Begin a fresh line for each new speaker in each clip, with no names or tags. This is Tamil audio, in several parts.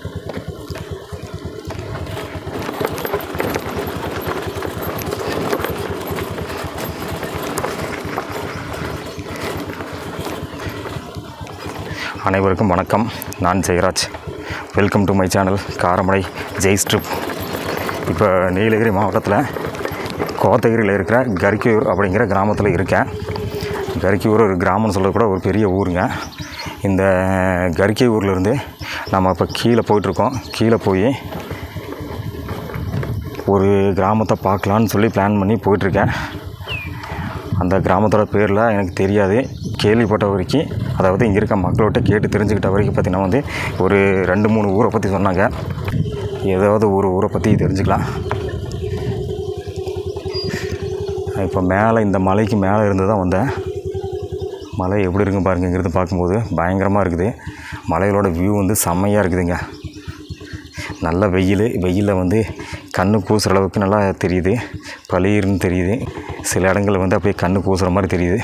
அனைவருக்கும் வணக்கம் நான் Jayaraj welcome to my channel Karamadai Jai strip இப்போ நீலகிரி மாவட்டத்தில் கோத்தகிரியில் இருக்கிற கரிக்கையூர் அப்படிங்கிற கிராமத்தில் இருக்கேன் கரிக்கையூர் ஒரு கிராமம்னு சொல்கிறது கூட ஒரு பெரிய ஊருங்க இந்த கரிக்கை ஊர்லேருந்து நம்ம இப்போ கீழே போயிட்டுருக்கோம் கீழே போய் ஒரு கிராமத்தை பார்க்கலான்னு சொல்லி பிளான் பண்ணி போயிட்டுருக்கேன் அந்த கிராமத்தோட பேரில் எனக்கு தெரியாது கேள்விப்பட்ட வரைக்கும் அதாவது இங்கே இருக்க மக்கள்கிட்ட கேட்டு தெரிஞ்சுக்கிட்ட வரைக்கும் பார்த்தீங்கன்னா வந்து ஒரு ரெண்டு மூணு ஊரை பற்றி சொன்னாங்க ஏதாவது ஒரு ஊரை பற்றி தெரிஞ்சுக்கலாம் இப்போ மேலே இந்த மலைக்கு மேலே இருந்து தான் வந்தேன் மலை எப்படி இருக்குன்னு பாருங்க இங்கிருந்து பார்க்கும்போது பயங்கரமாக இருக்குது மலைகளோட வியூ வந்து செம்மையாக இருக்குதுங்க நல்ல வெயில் வெயிலில் வந்து கண்ணு கூசுகிற அளவுக்கு நல்லா தெரியுது பளிர்னு தெரியுது சில இடங்கள் வந்து அப்படியே கண்ணு கூசுகிற மாதிரி தெரியுது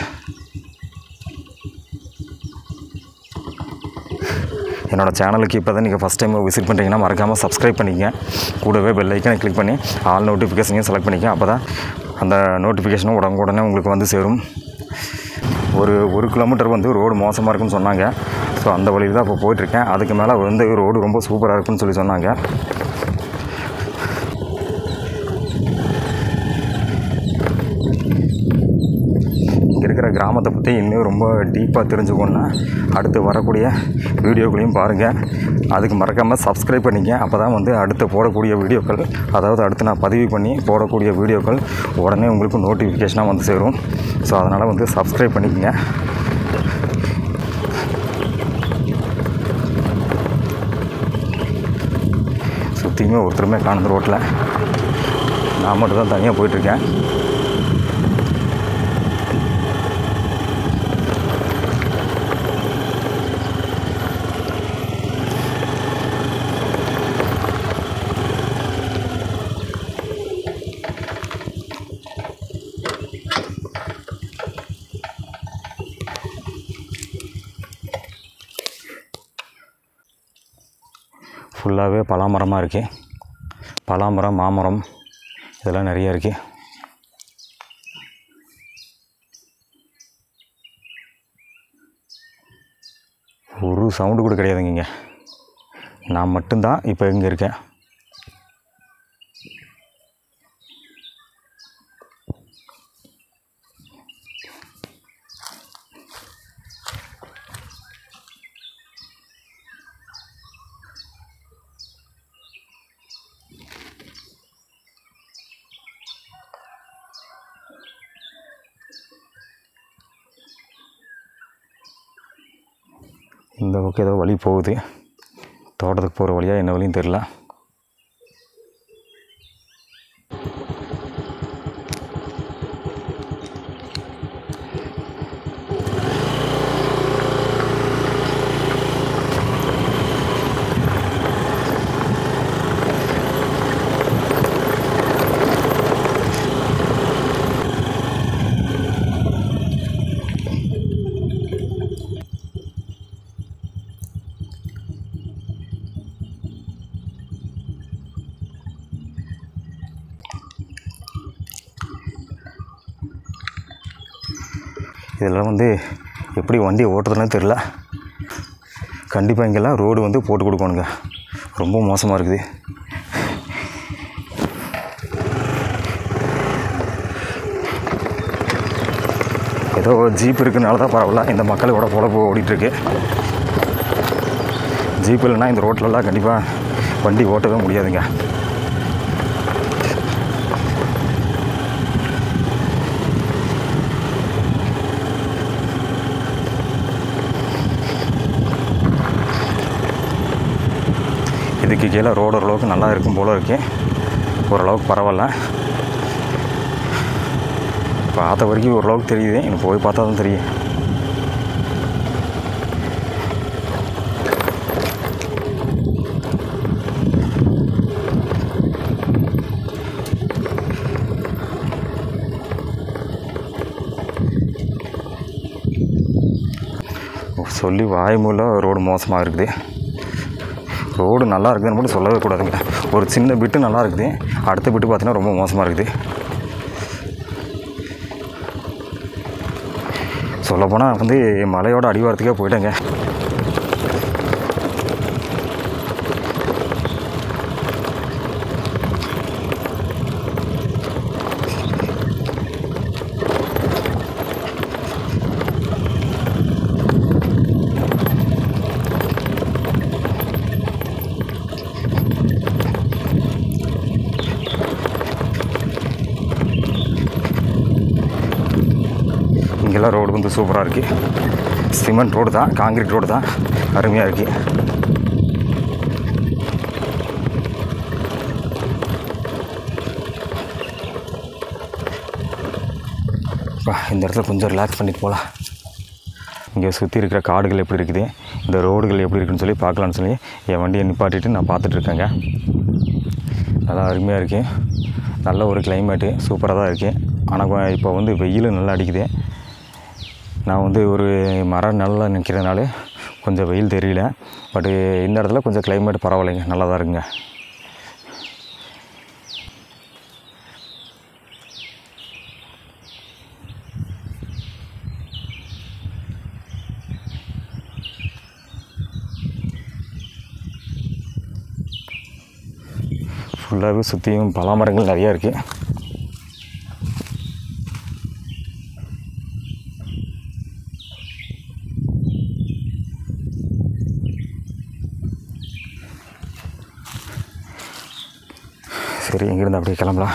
என்னோடய சேனலுக்கு இப்போ தான் நீங்கள் ஃபஸ்ட் டைம் விசிட் பண்ணுறீங்கன்னா மறக்காமல் சப்ஸ்கிரைப் பண்ணிக்கங்க கூடவே பெல் ஐக்கனை கிளிக் பண்ணி ஆல் நோட்டிஃபிகேஷனையும் செலக்ட் பண்ணிக்க அப்போ தான் அந்த நோட்டிஃபிகேஷனும் உடனுக்குடனே உங்களுக்கு வந்து சேரும் ஒரு ஒரு கிலோமீட்டர் வந்து ரோடு மோசமாக இருக்குன்னு சொன்னாங்க ஸோ அந்த வழியில் தான் இப்போ போயிட்டுருக்கேன் அதுக்கு மேலே வந்து ரோடு ரொம்ப சூப்பராக இருக்குன்னு சொல்லி சொன்னாங்க இங்கே இருக்கிற கிராமத்தை பற்றி இன்னும் ரொம்ப டீப்பாக தெரிஞ்சுக்கணுன்னா அடுத்து வரக்கூடிய வீடியோக்களையும் பாருங்கள் அதுக்கு மறக்காமல் சப்ஸ்கிரைப் பண்ணிக்க அப்போ தான் வந்து அடுத்து போடக்கூடிய வீடியோக்கள் அதாவது அடுத்து நான் பதிவு பண்ணி போடக்கூடிய வீடியோக்கள் உடனே உங்களுக்கு நோட்டிஃபிகேஷனாக வந்து சேரும் ஸோ அதனால் வந்து சப்ஸ்கிரைப் பண்ணிக்கங்க சுற்றியுமே ஒருத்தருமே காணுது ரோட்டில் நான் மட்டும் தான் தனியாக போயிட்டுருக்கேன் ஃபுல்லாகவே பலாமரமாக இருக்குது பலாமரம் மாமரம் இதெல்லாம் நிறைய இருக்குது ஒரு சவுண்டு கூட கிடையாதுங்க இங்கே நான் மட்டும்தான் இப்போ இங்கே இருக்கேன் இந்த பக்கம் ஏதோ வழி போகுது தோட்டத்துக்கு போகிற வழியாக என்ன வழியும் தெரில இதெல்லாம் வந்து எப்படி வண்டி ஓட்டுறதுன்னு தெரில கண்டிப்பாக இங்கெல்லாம் ரோடு வந்து போட்டு கொடுக்கணுங்க ரொம்ப மோசமாக இருக்குது ஏதோ ஜீப் இருக்குனால தான் பரவாயில்ல இந்த மக்களோட பொழப்பு ஓடிட்டுருக்கு ஜீப் இல்லைன்னா இந்த ரோட்லலாம் கண்டிப்பாக வண்டி ஓட்டவே முடியாதுங்க இதுக்கு கீழே ரோடு ஓரளவுக்கு நல்லா இருக்கும் போல் இருக்கு ஓரளவுக்கு பரவாயில்ல பார்த்த வரைக்கும் ஓரளவுக்கு தெரியுது எனக்கு போய் பார்த்தா தான் தெரியும் சொல்லி வாய்மூல ரோடு மோசமாக இருக்குது ரோடு நல்லா இருக்குதுன்னு மட்டும் சொல்லவே கூடாதுங்க ஒரு சின்ன பிட்டு நல்லா இருக்குது அடுத்த பிட்டு பார்த்தீங்கன்னா ரொம்ப மோசமாக இருக்குது சொல்லப்போனால் வந்து மலையோட அடிவாரத்துக்கே போயிட்டேங்க இங்கெல்லாம் ரோடு வந்து சூப்பராக இருக்குது சிமெண்ட் ரோடு தான் காங்கிரீட் ரோடு தான் அருமையாக இருக்குது அப்பா, இந்த இடத்துல கொஞ்சம் ரிலாக்ஸ் பண்ணிட்டு போகலாம் இங்கே சுற்றி இருக்கிற காடுகள் எப்படி இருக்குது இந்த ரோடுகள் எப்படி இருக்குன்னு சொல்லி பார்க்கலான்னு சொல்லி என் வண்டியை நிப்பாட்டிட்டு நான் பார்த்துட்ருக்கேங்க நல்லா அருமையாக இருக்குது நல்ல ஒரு கிளைமேட்டு சூப்பராக தான் இருக்குது ஆனால் இப்போ வந்து வெயில் நல்லா அடிக்குது நான் வந்து ஒரு மர நல்லா நிற்கிறதுனால கொஞ்சம் வெயில் தெரியல பட்டு இந்த இடத்துல கொஞ்சம் கிளைமேட் பரவாயில்லைங்க நல்லா தான் இருக்குங்க ஃபுல்லாகவே சுற்றியும் பலா மரங்கள் நிறையா இருக்குது சரி இங்கேருந்து அப்படியே கிளம்பலாம்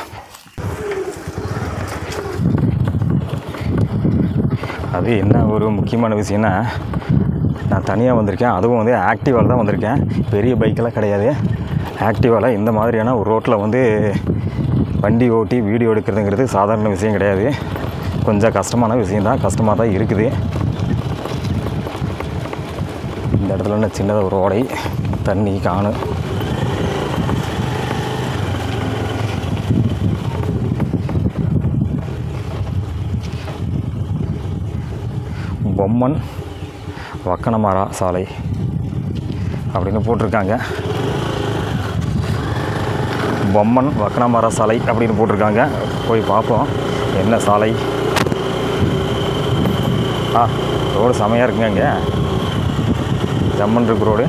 அது என்ன ஒரு முக்கியமான விஷயம்னா நான் தனியாக வந்திருக்கேன் அதுவும் வந்து ஆக்டிவாவில் தான் வந்திருக்கேன் பெரிய பைக்கெல்லாம் கிடையாது ஆக்டிவாவில் இந்த மாதிரியான ஒரு ரோட்டில் வந்து வண்டி ஓட்டி வீடியோ எடுக்கிறதுங்கிறது சாதாரண விஷயம் கிடையாது கொஞ்சம் கஷ்டமான விஷயந்தான் கஷ்டமாக தான் இருக்குது இந்த இடத்துல என்ன சின்னதாக ஒரு ஓடை தண்ணி காணும் பொம்மன் வக்கனமரா சாலை அப்படின்னு போட்டிருக்காங்க பொம்மன் வக்கனமரா சாலை அப்படின்னு போட்டிருக்காங்க போய் பார்ப்போம் என்ன சாலை ஆ ரோடு செமையாக இருக்குங்க இங்கே ஜம்மன் இருக்கு ரோடு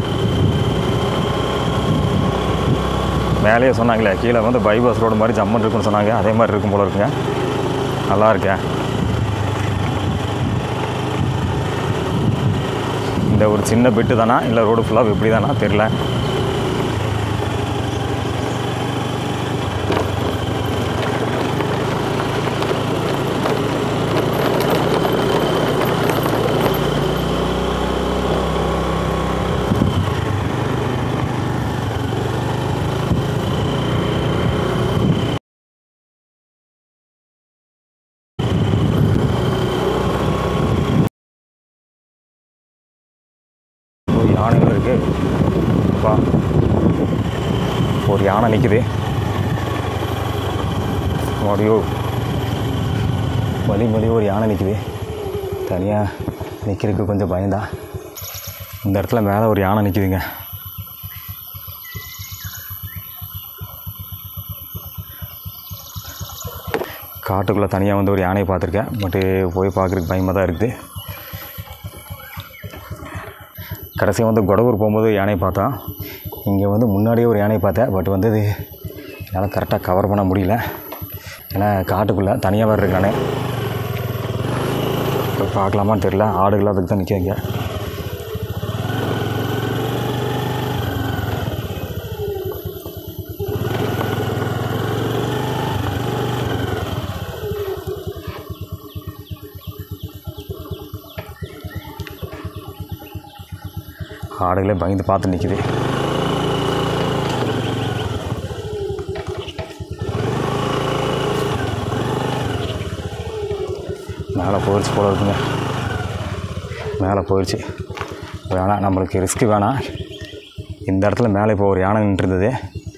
மேலேயே சொன்னாங்களே கீழே வந்து பைபாஸ் ரோடு மாதிரி ஜம்மன் இருக்குன்னு சொன்னாங்க அதே மாதிரி இருக்கும் போல இருக்குங்க நல்லா இருக்கேன் இந்த ஒரு சின்ன பெட்டு தானா இல்லை ரோடு ஃபுல்லாக எப்படி தானா தெரில ஒரு யானைகள் இருக்குது அப்பா ஒரு யானை நிற்குது மறுபடியோ வழி வழி ஒரு யானை நிற்குது தனியாக நிற்கிறதுக்கு கொஞ்சம் பயந்தான் இந்த இடத்துல மேலே ஒரு யானை நிற்குதுங்க காட்டுக்குள்ளே தனியாக வந்து ஒரு யானையை பார்த்துருக்கேன் பட்டு போய் பார்க்குறதுக்கு பயமாக தான் இருக்குது கடைசியாக வந்து கொடவூர் போகும்போது யானை பார்த்தோம் இங்கே வந்து முன்னாடியே ஒரு யானை பார்த்தேன் பட் வந்து இது என்னால் கரெக்டாக கவர் பண்ண முடியல ஏன்னா காட்டுக்குள்ளே தனியாக வேறு இருக்கானே போய் பார்க்கலாமான்னு தெரில ஆடுகள் அதுக்கு தான் நிற்காங்க ஆடுகளே பயந்து பார்த்து நிற்கிது மேலே போயிடுச்சு போல இருக்குங்க மேலே போயிடுச்சு வேணாம் நம்மளுக்கு ரிஸ்க்கு வேணாம் இந்த இடத்துல மேலே இப்போ ஒரு யானை நின்றுருந்தது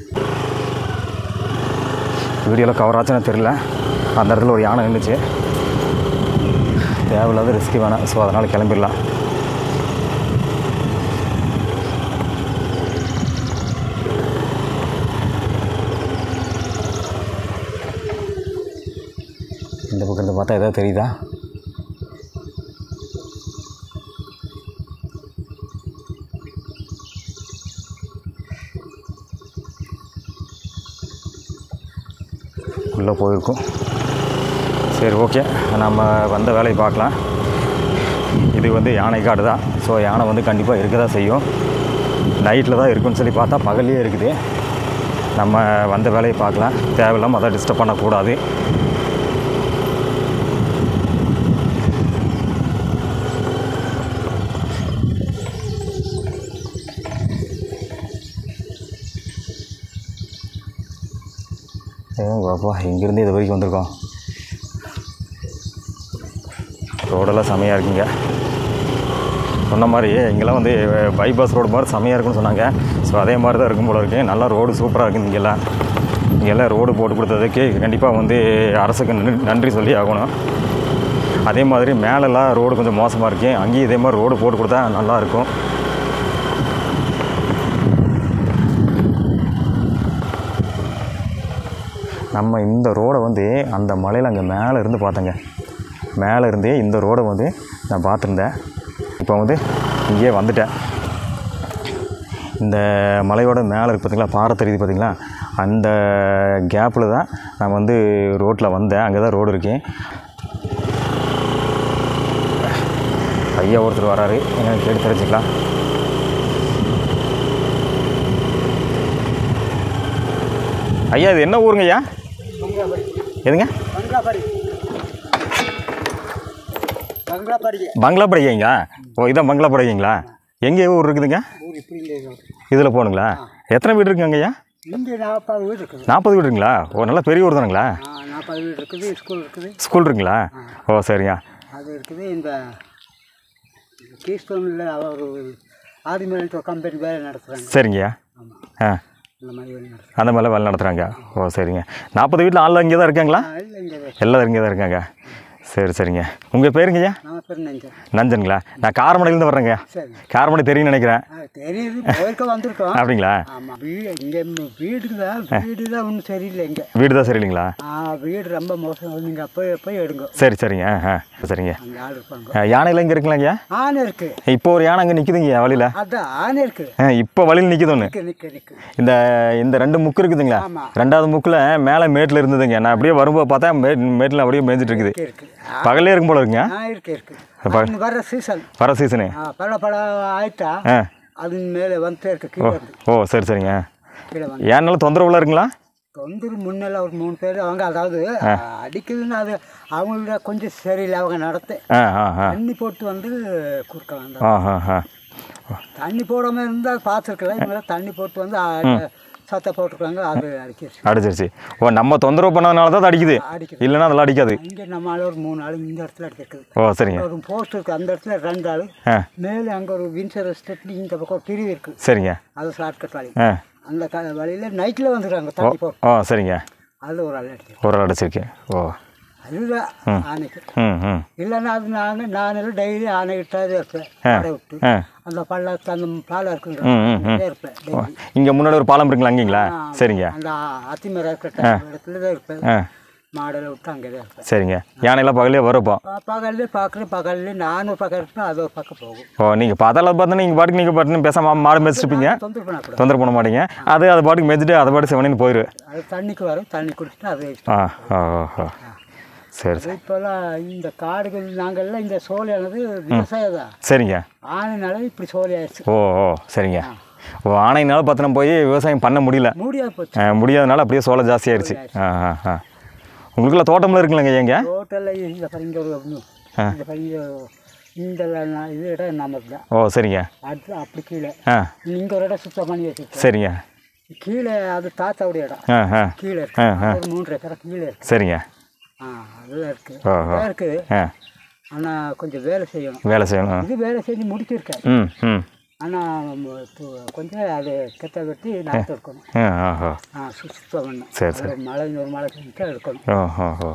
வீடியோவில் கவர் ஆச்சுன்னு தெரில அந்த இடத்துல ஒரு யானை நின்றுச்சு தேவையில்லாத ரிஸ்க்கு வேணாம் ஸோ அதனால் கிளம்பிடலாம் பக்கம் இருந்து பார்த்தா ஏதாவது தெரியுதா உள்ளே போயிருக்கும் சரி ஓகே நம்ம வந்த வேலையை பார்க்கலாம் இது வந்து யானை காடு தான் ஸோ யானை வந்து கண்டிப்பாக இருக்க தான் செய்யும் நைட்டில் தான் இருக்குன்னு சொல்லி பார்த்தா பகல்லையே இருக்குது நம்ம வந்த வேலையை பார்க்கலாம் தேவையில்லாமல் அதை டிஸ்டர்ப் பண்ணக்கூடாது ஏன் பாப்பா இங்கேருந்து இது வரைக்கும் வந்திருக்கோம் ரோடெல்லாம் செமையாக இருக்குங்க சொன்ன மாதிரி இங்கெல்லாம் வந்து பைபாஸ் ரோடு மாதிரி செமையாக இருக்குன்னு சொன்னாங்க ஸோ அதே மாதிரி தான் இருக்கும் போல இருக்கு நல்லா ரோடு சூப்பராக இருக்குது இங்கெல்லாம் இங்கெல்லாம் ரோடு போட்டு கொடுத்ததுக்கு கண்டிப்பாக வந்து அரசுக்கு நன்றி- நன்றி சொல்லி ஆகணும் அதே மாதிரி மேலெல்லாம் ரோடு கொஞ்சம் மோசமாக இருக்கு அங்கேயும் இதே மாதிரி ரோடு போட்டு கொடுத்தா நல்லாயிருக்கும் நம்ம இந்த ரோடை வந்து அந்த மலையில் அங்கே மேலே இருந்து பார்த்தேங்க மேலே இருந்தே இந்த ரோடை வந்து நான் பார்த்துருந்தேன் இப்போ வந்து இங்கேயே வந்துட்டேன் இந்த மலையோட மேலே இருக்கு பார்த்தீங்களா பாறை தெரியுது பார்த்தீங்களா அந்த கேப்பில் தான் நான் வந்து ரோட்டில் வந்தேன் அங்கே தான் ரோடு இருக்கு ஐயா ஒருத்தர் வராரு என்னன்னு கேட்டு தெரிஞ்சுக்கலாம் ஐயா இது என்ன ஊருங்க ஐயா எதுங்க
பங்களாபாடி பங்களாபாடி
பங்களாப்படைங்களா ஓ இதான் பங்களாப்படைங்களா எங்கே ஊர் இருக்குதுங்க
ஊர் இப்படி இல்லை
இதில் போகணுங்களா எத்தனை வீடு இருக்குங்க ஐயா
இங்கே நாற்பது வீடு இருக்குது
நாற்பது வீடுங்களா ஓ நல்ல பெரிய ஊர் தானுங்களா
ஆ, நாற்பது வீடு இருக்குது ஸ்கூல் இருக்குது
ஸ்கூல் இருக்குங்களா ஓ சரிங்க
அது இருக்குது இந்த கீஸ்டோனில் அவர் ஆதிமேலன்ட்டு ஒரு கம்பெனி வேலை நடத்துகிறாங்க
சரிங்கய்யா
ஆமாம்
ஆ
இந்த மாதிரி வேலை நடத்துகிறாங்க
அந்த மாதிரிலாம் வேலை நடத்துகிறாங்க ஓ சரிங்க நாற்பது வீட்டில் ஆள் இங்கே தான் இருக்காங்களா
இல்லை இங்கே
எல்லாரும் இங்கே தான் இருக்காங்க சரி சரிங்க உங்கள் பேருங்கய்யா
நம்ம பேர் நெஞ்சன்
நஞ்சனுங்களா நான் காரமடையிலேருந்து வர்றேங்க
சரி
காரமடை தெரியும்னு நினைக்கிறேன்
ஆ, தெரியுது போயிருக்க வந்திருக்கோம்
அப்படிங்களா
ஆமாம் வீடு இங்கே வீடுக்கு தான் வீடு தான் ஒன்றும் சரியில்லை இங்கே
வீடு தான் சரியில்லைங்களா
ஆ வீடு ரொம்ப மோசம் நீங்கள் போய் போய் எடுங்க
சரி சரிங்க ஆ ஆ சரிங்க
அங்கே ஆள் இருப்பாங்க
ஆ, யானைலாம் இங்கே இருக்குங்களாங்கய்யா
ஆனை இருக்குது
இப்போ ஒரு யானை அங்கே நிற்குதுங்கய்யா வழியில்
அதான் ஆனை இருக்குது
ஆ இப்போ வழியில் நிற்குது ஒன்று
நிற்கு நிற்கு நிற்கு
இந்த இந்த ரெண்டு முக்கு இருக்குதுங்களா
ஆமா.
ரெண்டாவது முக்கில் மேலே மேட்டில் இருந்ததுங்க நான் அப்படியே வரும்போது பார்த்தா மே மேட்டில் அப்படியே மேய்ஞ்சிட்டு இருக்குது
இருக்கு இருக்கு
பகலே இருக்கும் போல இருக்குங்க
ஆ இருக்கு இருக்கு
அப்ப-
அது வர்ற சீசன்
வர சீசனு
ஆ பழ பழம் ஆயிட்டா
ஆ
அது மேலே வந்துட்டே இருக்கு
ஓ
கீழே இருந்து
ஓ சரி சரிங்க
கீழே வந்து
ஏன்னாலும் தொந்தரவுலாம் இருக்குங்களா
தொந்தர் முன்னெல்லாம் ஒரு மூணு பேர் அவங்க அதாவது அடிக்குதுன்னு அது அவங்களோட கொஞ்சம் சரியில்லை அவங்க நடத்த
ஆ ஆ ஆ
தண்ணி போட்டு வந்து குறுக்க வந்தாங்க
ஆ ஆ ஆ
தண்ணி போடாமல் இருந்தால் பார்த்துருக்கலாம் இவங்க தண்ணி போட்டு வந்து ஆ, சத்தம் போட்டுருக்காங்க அது அடிக்கிடுச்சு
அடிச்சிருச்சு ஓ நம்ம தொந்தரவு பண்ணதுனால தான் அது அடிக்குது
அடிக்குது
இல்லைன்னா அதெல்லாம் அடிக்காது
இங்கே நம்ம ஆள் ஒரு மூணு ஆள் இந்த இடத்துல அடிக்கிறது
ஓ சரிங்க
ஒரு போஸ்ட் இருக்குது அந்த இடத்துல ரெண்டு ஆள்
ஆ
மேலே அங்கே ஒரு வின்சர் எஸ்டேட்ல இந்த பக்கம் ஒரு பிரிவு இருக்குது
சரிங்க
அது ஷார்ட்கட் வழி
ஆ
அந்த க வழியில் நைட்டில் வந்துடுறாங்க
ஓ
தண்ணி போட்டு
ஓ சரிங்க
அதில் ஒரு ஆள் அடிச்சு
ஒரு ஆள் அடிச்சிருக்கு ஓ
அதுதான் ஆனைக்கு
ம் ம்
இல்லைன்னா அது நான் நான் டெய்லி ஆனை கிட்டாது இருப்பேன் கடை விட்டு
ஆ
அந்த பள்ளத்து அந்த பாலம் இருக்குங்க
ம் ம் ம்
இருப்பேன் daily.
இங்கே முன்னாடி ஒரு பாலம் இருக்குங்களா அங்கேங்களா சரிங்க
அந்த அத்திமரம் இருக்கிற இடத்துல தான் இருப்பேன்
ஆ
மாடலை விட்டு அங்கே தான் இருப்பேன்
சரிங்க யானையெல்லாம் பகலே வரப்போ
பகல்லே பார்க்குறேன் பகல்லே நான் ஒரு பக்கம் இருப்பேன் அது ஒரு பக்கம் போகும்
ஓ நீங்கள் பார்த்தாலும் பார்த்தா நீங்கள் பாட்டுக்கு நீங்கள் பாட்டுன்னு பேசாமல் மாடு மேய்ச்சிருப்பீங்க
தொந்தரவு பண்ணக்கூடாது
தொந்தரவு பண்ண மாட்டீங்க அது அது பாட்டுக்கு மேய்ச்சிட்டு அதை பாட்டு செவனின்னு போயிரு
அது தண்ணிக்கு வரும் தண்ணி குடிச்சிட்டு அது
ஆ ஓ ஓ ஓ சரி சரி
இப்போல்லாம் இந்த காடுகள் நாங்கள்லாம் இந்த சோலையானது விவசாயம் தான்
சரிங்க
ஆனைனால இப்படி சோலை ஆயிடுச்சு
ஓ ஓ சரிங்க ஓ ஆணையினால பத்திரம் போய் விவசாயம் பண்ண முடியல
முடியாது போச்சு
ஆ, முடியாதனால அப்படியே சோளம் ஜாஸ்தியாயிருச்சு ஆ ஆ ஆ உங்களுக்குலாம் தோட்டம்லாம் இருக்குல்லங்க ஏங்க
ரோட்டெல்லாம் இந்த பரிங்க ஒரு இந்த பரிங்க இந்த நா- இது இடம் நமக்கு தான்
ஓ சரிங்க
அது அப்படி கீழே
ஆ
இங்கே ஒரு இடம் சுத்தம் பண்ணி வச்சுருக்கோம்
சரிங்க
கீழே அது தாத்தாவுடைய இடம்
ஆ ஆ
கீழே இருக்கு ஒரு மூன்று ஏக்கரை கீழே இருக்கு
சரிங்க
ஆ அதெல்லாம் இருக்கு
ஓ,
அதெல்லாம் இருக்குது
ஆ
ஆனால் கொஞ்சம் வேலை செய்யணும்
வேலை செய்யணும்
இது வேலை செஞ்சு முடிச்சிருக்கேன்
ம் ம்
ஆனால் கொஞ்சம் அது கெட்ட வெட்டி நாற்று இருக்கணும்
ஆ ஆஹோ
ஆ சு- சுத்தம் பண்ணணும்
சரி,
அது மழை ஒரு மழை செஞ்சு எடுக்கணும்
ஓ ஓ ஓ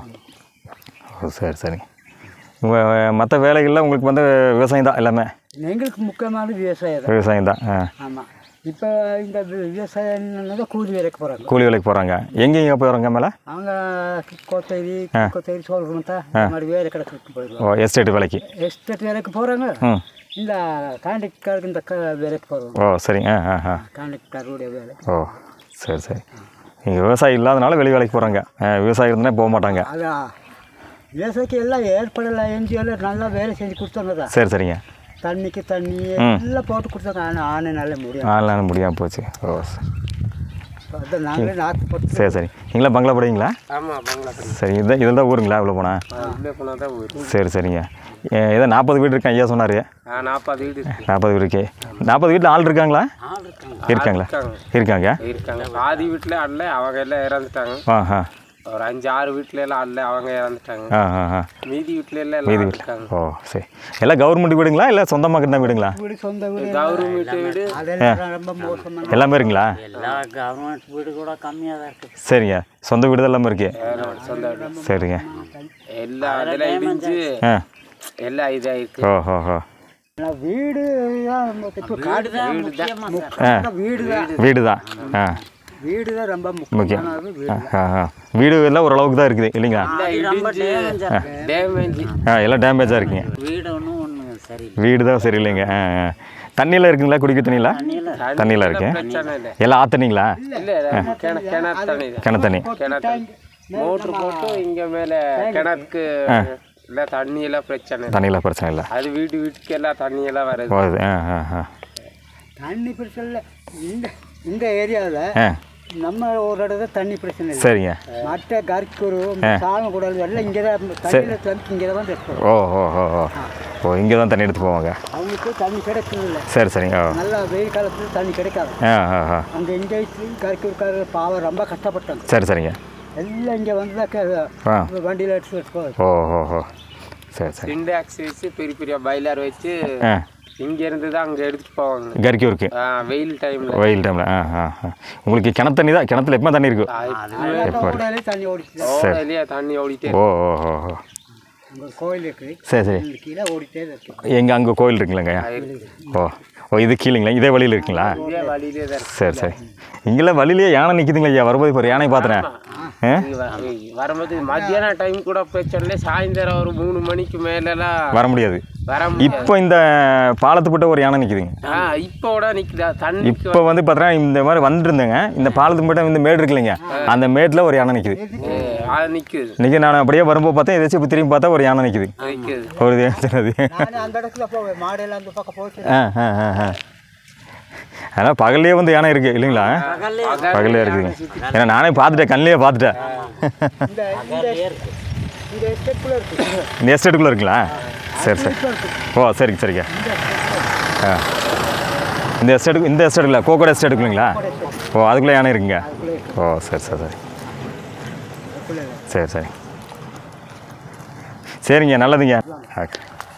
ஓ சரி சரிங்க உங்கள் மற்ற வேலைகளில் உங்களுக்கு வந்து விவசாயம் தான் எல்லாமே
எங்களுக்கு முக்கியமான விவசாயம் தான்
விவசாயம் தான் ஆ
ஆமாம் இப்போ இந்த வி- விவசாயம் தான் கூலி வேலைக்கு போகிறாங்க
கூலி வேலைக்கு போகிறாங்க எங்கெங்க போகிறாங்க மேலே
அவங்க கோத்தேரி கோத்தேரி சோழகுமத்தா இந்த மாதிரி வேலை கிடக்கு போயிடுவாங்க
ஓ எஸ்டேட் வேலைக்கு
எஸ்டேட் வேலைக்கு போகிறாங்க
ம்
இந்த கான்ட்ராக்டருக்கு இந்த க வேலைக்கு போகிறாங்க
ஓ சரிங்க ஆ ஆ ஆ
கான்ட்ராக்டருடைய வேலை
ஓ சரி சரி இங்கே விவசாயம் இல்லாதனால வெளி வேலைக்கு போகிறாங்க விவசாயம் இருந்தால் போக மாட்டாங்க
அதான் விவசாயிக்கு எல்லாம் ஏற்படலாம் என்ஜிஓவில் நல்லா வேலை செஞ்சு கொடுத்தாங்க தான்
சரி சரிங்க
தண்ணிக்கு தண்ணி எல்லாம் போட்டு கொடுத்தாங்க ஆனால் ஆனை நல்ல முடியும்
ஆன்லைன் முடியாமல் போச்சு ஓ சரி.
அதான் நாங்களே நாற்று போட்டு
சரி சரி நீங்களா பங்களா படிங்களா
ஆமாம் பங்களா
சரி இதான் இதில் தான் ஊருங்களா இவ்வளோ போனால்
உள்ளே போனால் தான் ஊர்
சரி சரிங்க ஏ, ஏதோ நாற்பது வீடு இருக்கேன் ஐயா சொன்னார்
ஆ நாற்பது வீடு இருக்கு
நாற்பது வீடு இருக்கே நாற்பது வீட்டில் ஆள் இருக்காங்களா
ஆள் இருக்காங்க
இருக்காங்களா
இருக்காங்க
இருக்காங்க
இருக்காங்க பாதி வீட்டில் அல்ல அவங்க எல்லாம் இறந்துட்டாங்க
ஆ ஆ
ஒரு அஞ்சு ஆறு வீட்டில எல்லாம் அல்ல அவங்க இறந்துட்டாங்க
ஆ ஆ ஆ
மீதி வீட்டில எல்லாம்
மீதி
எல்லாம்
வீட்டில்
இருக்காங்க
ஓ சரி எல்லாம் கவர்மெண்ட் வீடுங்களா இல்லை சொந்தமாக கட்டின வீடுங்களா
வீடு சொந்த வீடு
கவர்மெண்ட் வீடு
அதெல்லாம் ரொம்ப மோசமான
எல்லாமே இருக்குங்களா
எல்லா கவர்மெண்ட் வீடு கூட கம்மியாக தான் இருக்குது
சரிங்க சொந்த வீடு தான் எல்லாமே இருக்கு
சொந்த வீடு
சரிங்க
எல்லாம் அதெல்லாம் இடிஞ்சு
ஆ
எல்லாம் இதாயிருக்கு
ஓ ஹோ ஹோ
ஆனால் வீடு தான் இப்போ காடு தான் முக்கியமாக வீடு தான்
வீடு தான் ஆ
வீடு தான் ரொம்ப
முக்கியம்
முக்கியமானது வீடு
ஆ ஆ ஆ வீடு எல்லாம் ஓரளவுக்கு தான் இருக்குது இல்லைங்களா
இடிஞ்சு டேமேஜ்
ஆ எல்லாம் டேமேஜாக இருக்குங்க
வீடு ஒன்றும் ஒன்று சரி
வீடு தான் சரியில்லைங்க ஆ ஆ தண்ணியெல்லாம் இருக்குங்களா குடிக்க தண்ணியில் தண்ணியில் இருக்கு
பிரச்சனை இல்லை
எல்லாம் ஆத்தண்ணிங்களா
இல்லை கிண கிணறு தண்ணி தான்
கிணறு தண்ணி
கிணறு தண்ணி மோட்ரு போட்டு இங்கே மேலே கிணத்துக்கு இல்லை தண்ணி எல்லாம் பிரச்சனை இல்லை
தண்ணியில் பிரச்சனை இல்லை
அது வீடு வீட்டுக்கு எல்லாம் தண்ணி எல்லாம் வருது
போகுது ஆ ஆ ஆ
தண்ணி பிரச்சனை இல்லை இந்த இந்த ஏரியாவில்
ஆ
நம்ம ஒரு இடத்துல தண்ணி பிரச்சனை இல்லை
சரிங்க
மற்ற கறிக்கூர் சாலம் கூடாது எல்லாம் இங்கே தான் தண்ணியில் தண்ணி இங்கே தான் எடுத்து
ஓ ஓ ஓ ஓ ஓ இங்கே தான் தண்ணி எடுத்து போவாங்க
அவங்களுக்கு தண்ணி கிடைக்கிறது இல்லை
சரி சரிங்க ஓ
நல்லா வெயில் காலத்தில் தண்ணி கிடைக்காது
ஆ ஆ ஆ
அந்த எங்கே கறிக்கூர்காரர் பாவம் ரொம்ப கஷ்டப்பட்டாங்க
சரி சரிங்க
எல்லாம் இங்கே வந்து தான்
ஆ
வண்டியில் எடுத்து எடுத்து போகுது
ஓ ஓ ஓ சரி சரி
சிண்டாக்ஸ் வச்சு பெரிய பெரிய பைலர் வச்சு
ஆ
இங்க இருந்து தான் அங்கே எடுத்துட்டு போவாங்க
கறிக்கூருக்கு
ஆ, வெயில் டைமில்
வெயில் டைமில் ஆ ஆ ஆ உங்களுக்கு கிணத்து தண்ணி தான் கிணத்துல எப்போ தண்ணி இருக்கும்
ஓடாலே தண்ணி ஓடிச்சு
ஓடலையே தண்ணி ஓடிட்டே
ஓ ஓ ஓ ஓ
அங்கே ஒரு கோயில் இருக்குது
சரி சரி
இந்த கீழே ஓடிட்டே தான் இருக்கு
எங்கே அங்கே கோயில் இருக்குல்லங்க ஓ ஓ இது கீழேங்களா இதே வழியில் இருக்குங்களா
இதே வழியிலே தான் இருக்கு
சரி சரி இங்கெல்லாம் வழியிலேயே யானை நிற்கிதுங்களா ஐயா வரும்போது இப்போ யானை பார்த்துறேன் ஆ
இங்க வ- வரும்போது மத்தியான டைம் கூட பிரச்சனை இல்லை சாயந்தரம் ஒரு மூணு மணிக்கு மேலெல்லாம்
வர முடியாது
வர முடியாது
இப்போ இந்த பாலத்துப்பட்ட ஒரு யானை நிற்கிதுங்க
ஆ இப்போ கூட நிற்குதா தண்ணி
இப்போ வந்து பார்த்தீங்கன்னா இந்த மாதிரி வந்துருந்தேங்க இந்த பாலத்துக்கு மட்டும் இந்த மேடு இருக்கு இல்லைங்க அந்த மேட்டில் ஒரு யானை நிற்கிது
அது நிற்குது
இன்றைக்கி நான் அப்படியே வரும்போது பார்த்தா ஏதாச்சும் இப்போ திரும்பி பார்த்தா ஒரு யானை நிற்கிது
நிற்குது
ஒரு இது சின்னது
நான் அந்த இடத்துல போவேன் மாடெல்லாம் அந்த பக்கம் போச்சு
ஆ ஆ ஆ ஆ ஆனால் பகல்லே வந்து யானை இருக்குது இல்லைங்களா பகல்லே இருக்குதுங்க ஏன்னா நானே பார்த்துட்டேன் கண்ணிலே பார்த்துட்டேன்
இந்த இந்த இந்த எஸ்டேட்குள்ளே இருக்குது
இந்த எஸ்டேட்டுக்குள்ளே இருக்குங்களா சரி சரி ஓ சரிங்க சரிங்க ஆ இந்த எஸ்டேட்டுக்கு இந்த எஸ்டேட்டுக்குள்ள கோகோட எஸ்டேட்டுக்குள்ளீங்களா ஓ அதுக்குள்ளே யானை இருக்குங்க ஓ சரி சரி சரி சரி சரி சரிங்க நல்லதுங்க ஓகே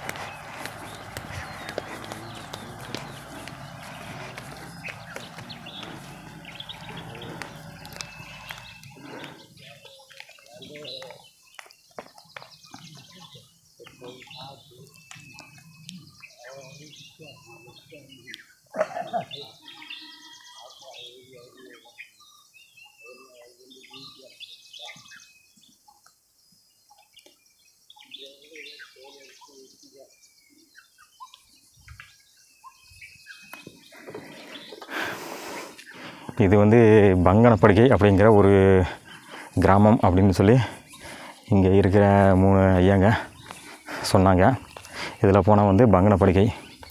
இது வந்து பங்கனப்படுகை அப்படிங்கிற ஒரு கிராமம் அப்படின்னு சொல்லி இங்கே இருக்கிற மூணு ஐயாங்க சொன்னாங்க இதில் போனால் வந்து பங்கனப்படுகை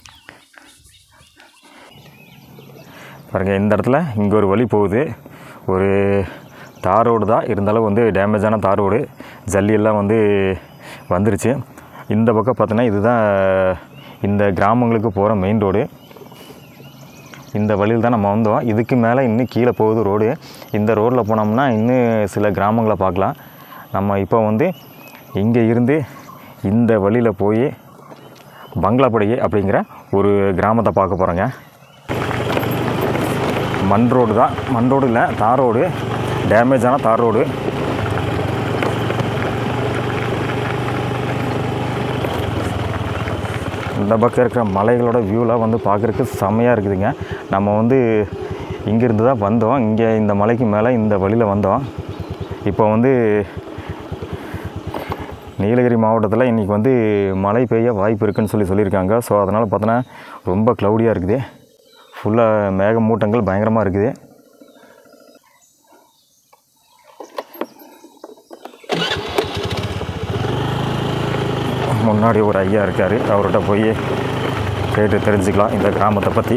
பாருங்கள் இந்த இடத்துல இங்கே ஒரு வழி போகுது ஒரு தார் ரோடு தான் இருந்தாலும் வந்து டேமேஜான தார் ரோடு ஜல்லி எல்லாம் வந்து வந்துருச்சு இந்த பக்கம் பார்த்தோன்னா இதுதான் இந்த கிராமங்களுக்கு போகிற மெயின் ரோடு இந்த வழியில் தான் நம்ம வந்தோம் இதுக்கு மேலே இன்னும் கீழே போகுது ரோடு இந்த ரோட்டில் போனோம்னா இன்னும் சில கிராமங்களை பார்க்கலாம் நம்ம இப்போ வந்து இங்கே இருந்து இந்த வழியில் போய் பங்களாப்படிகை அப்படிங்கிற ஒரு கிராமத்தை பார்க்க போகிறோங்க மண் ரோடு தான் மண் ரோடு இல்லை தார் ரோடு டேமேஜான தார் ரோடு அந்த பக்கம் இருக்கிற மலைகளோட வியூலாம் வந்து பார்க்குறதுக்கு செம்மையாக இருக்குதுங்க நம்ம வந்து இங்கேருந்து தான் வந்தோம் இங்கே இந்த மலைக்கு மேலே இந்த வழியில் வந்தோம் இப்போ வந்து நீலகிரி மாவட்டத்தில் இன்றைக்கி வந்து மழை பெய்ய வாய்ப்பு இருக்குன்னு சொல்லி சொல்லியிருக்காங்க ஸோ அதனால் பார்த்தோன்னா ரொம்ப க்ளவுடியாக இருக்குது ஃபுல்லாக மேகமூட்டங்கள் பயங்கரமாக இருக்குது முன்னாடி ஒரு ஐயா இருக்கார் அவர்கிட்ட போய் கேட்டு தெரிஞ்சுக்கலாம் இந்த கிராமத்தை பற்றி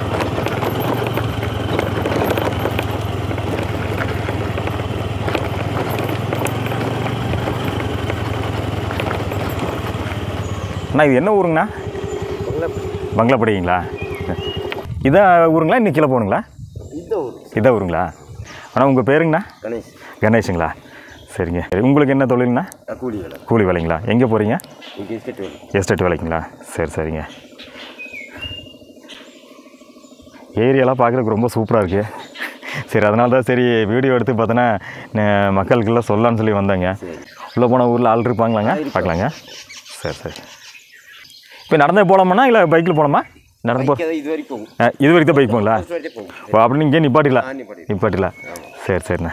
அண்ணா இது என்ன ஊருங்கண்ணா பங்களாப்படிங்களா இதான் ஊருங்களா இன்னும் கீழே போகணுங்களா
இந்த ஊர்
இதான் ஊருங்களா ஆனால் உங்கள் பேருங்கண்ணா
கணேஷ்
கணேஷுங்களா சரிங்க உங்களுக்கு என்ன தொழில்ண்ணா
கூலி வேலை
கூலி வேலைங்களா எங்கே போகிறீங்க
இங்கே எஸ்டேட் வேலை
எஸ்டேட் வேலைங்களா சரி சரிங்க ஏரியாலாம் பார்க்குறதுக்கு ரொம்ப சூப்பராக இருக்குது சரி அதனால தான் சரி வீடியோ எடுத்து பார்த்தோன்னா ந- மக்களுக்கெல்லாம் சொல்லலாம்னு சொல்லி வந்தேங்க உள்ளே போன ஊரில் ஆள் இருப்பாங்களாங்க பார்க்கலாங்க சரி சரி இப்போ நடந்தே போகலாமாண்ணா இல்லை பைக்கில் போகலாமா நடந்து போ
இங்கே இது வரைக்கும் போகும்
ஆ, இது வரைக்கும் தான் பைக் போங்களா
இது வரைக்கும் போகும்
ஓ அப்படி இங்கே நிப்பாட்டிக்கலாம்
ஆ, நிப்பாட்டிக்கலாம்.
நிப்பாட்டிக்கலாம் சரி சரிண்ணா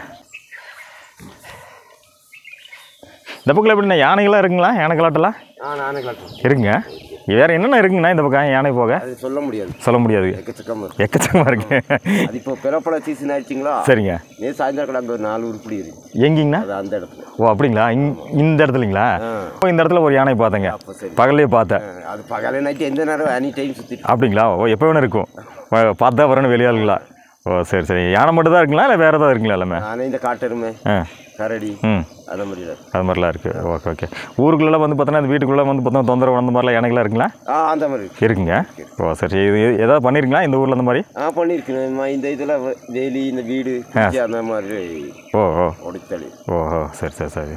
இந்த பக்கம் எப்படிண்ணா யானைகள்லாம் இருக்குங்களா யானை கலாட்டெல்லாம்
ஆ நானே காட்டுறேன்
இருக்குங்க வேறு என்னென்ன இருக்குங்கண்ணா இந்த பக்கம் யானை போக
அது சொல்ல முடியாது
சொல்ல முடியாது
எக்கச்சக்கமாக இருக்கு
எக்கச்சக்கமாக இருக்கு
அது இப்போ பிறப்பட சீசன் ஆயிடுச்சிங்களா
சரிங்க
நேற்று சாயந்தரம் கிடந்த ஒரு நாலு உருப்படி இருக்கு
எங்கேங்கண்ணா
அது அந்த இடத்துல
ஓ அப்படிங்களா இங் இந்த இடத்துலங்களா
ஆ.
ஓ இந்த இடத்துல ஒரு யானை பார்த்தேங்க
அப்போ சரி
பகல்லே பார்த்தேன்
ஆ, அது பகல நைட்டு எந்த நேரம் எனி டைம் சுற்றிட்டு
அப்படிங்களா ஓ எப்போ வேணும் இருக்கும் வ- பார்த்தா வரணும் வெளியாளுங்களா ஓ சரி சரி யானை மட்டும் தான் இருக்குங்களா இல்லை வேறு ஏதாவது இருக்குங்களா எல்லாமே
நானே இந்த காட்டெருமை
ஆ
கரடி
ம்
அந்த மாதிரி தான்
அது மாதிரிலாம் இருக்குது ஓகே ஓகே ஊருக்குள்ளெல்லாம் வந்து பார்த்தோன்னா இந்த வீட்டுக்குள்ளே வந்து பார்த்தோன்னா தொந்தரவு அந்த மாதிரிலாம் யானைகளாக இருக்குங்களா
ஆ அந்த மாதிரி இருக்கு
இருக்குங்க ஓ சரி இது இது ஏதாவது பண்ணிருங்களா இந்த ஊரில் அந்த மாதிரி
ஆ பண்ணியிருக்கேன் இந்த இதில் வேலி இந்த வீடு குச்சி அந்த மாதிரி
ஓ ஓ
உடைத்தளி
ஓஹோ சரி சரி சரி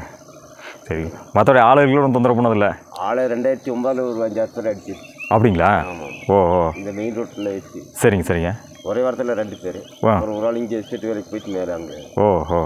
சரி மற்றபடி ஆளுகளோட தொந்தரவு பண்ணதில்ல
ஆளை ரெண்டாயிரத்தி ஒன்பதில் ஒரு அஞ்சாயிரத்தில் அடிச்சிருச்சு
அப்படிங்களா
ஆமாம்
ஓ ஓ
இந்த மெயின் ரோட்டில் வச்சு
சரிங்க சரிங்க
ஒரே வாரத்தில் ரெண்டு பேர்
ஆ.
ஒரு ஒரு ஆள் இங்கே எஸ்டேட் வேலைக்கு போயிட்டு மேலே அங்கே
ஓ ஓ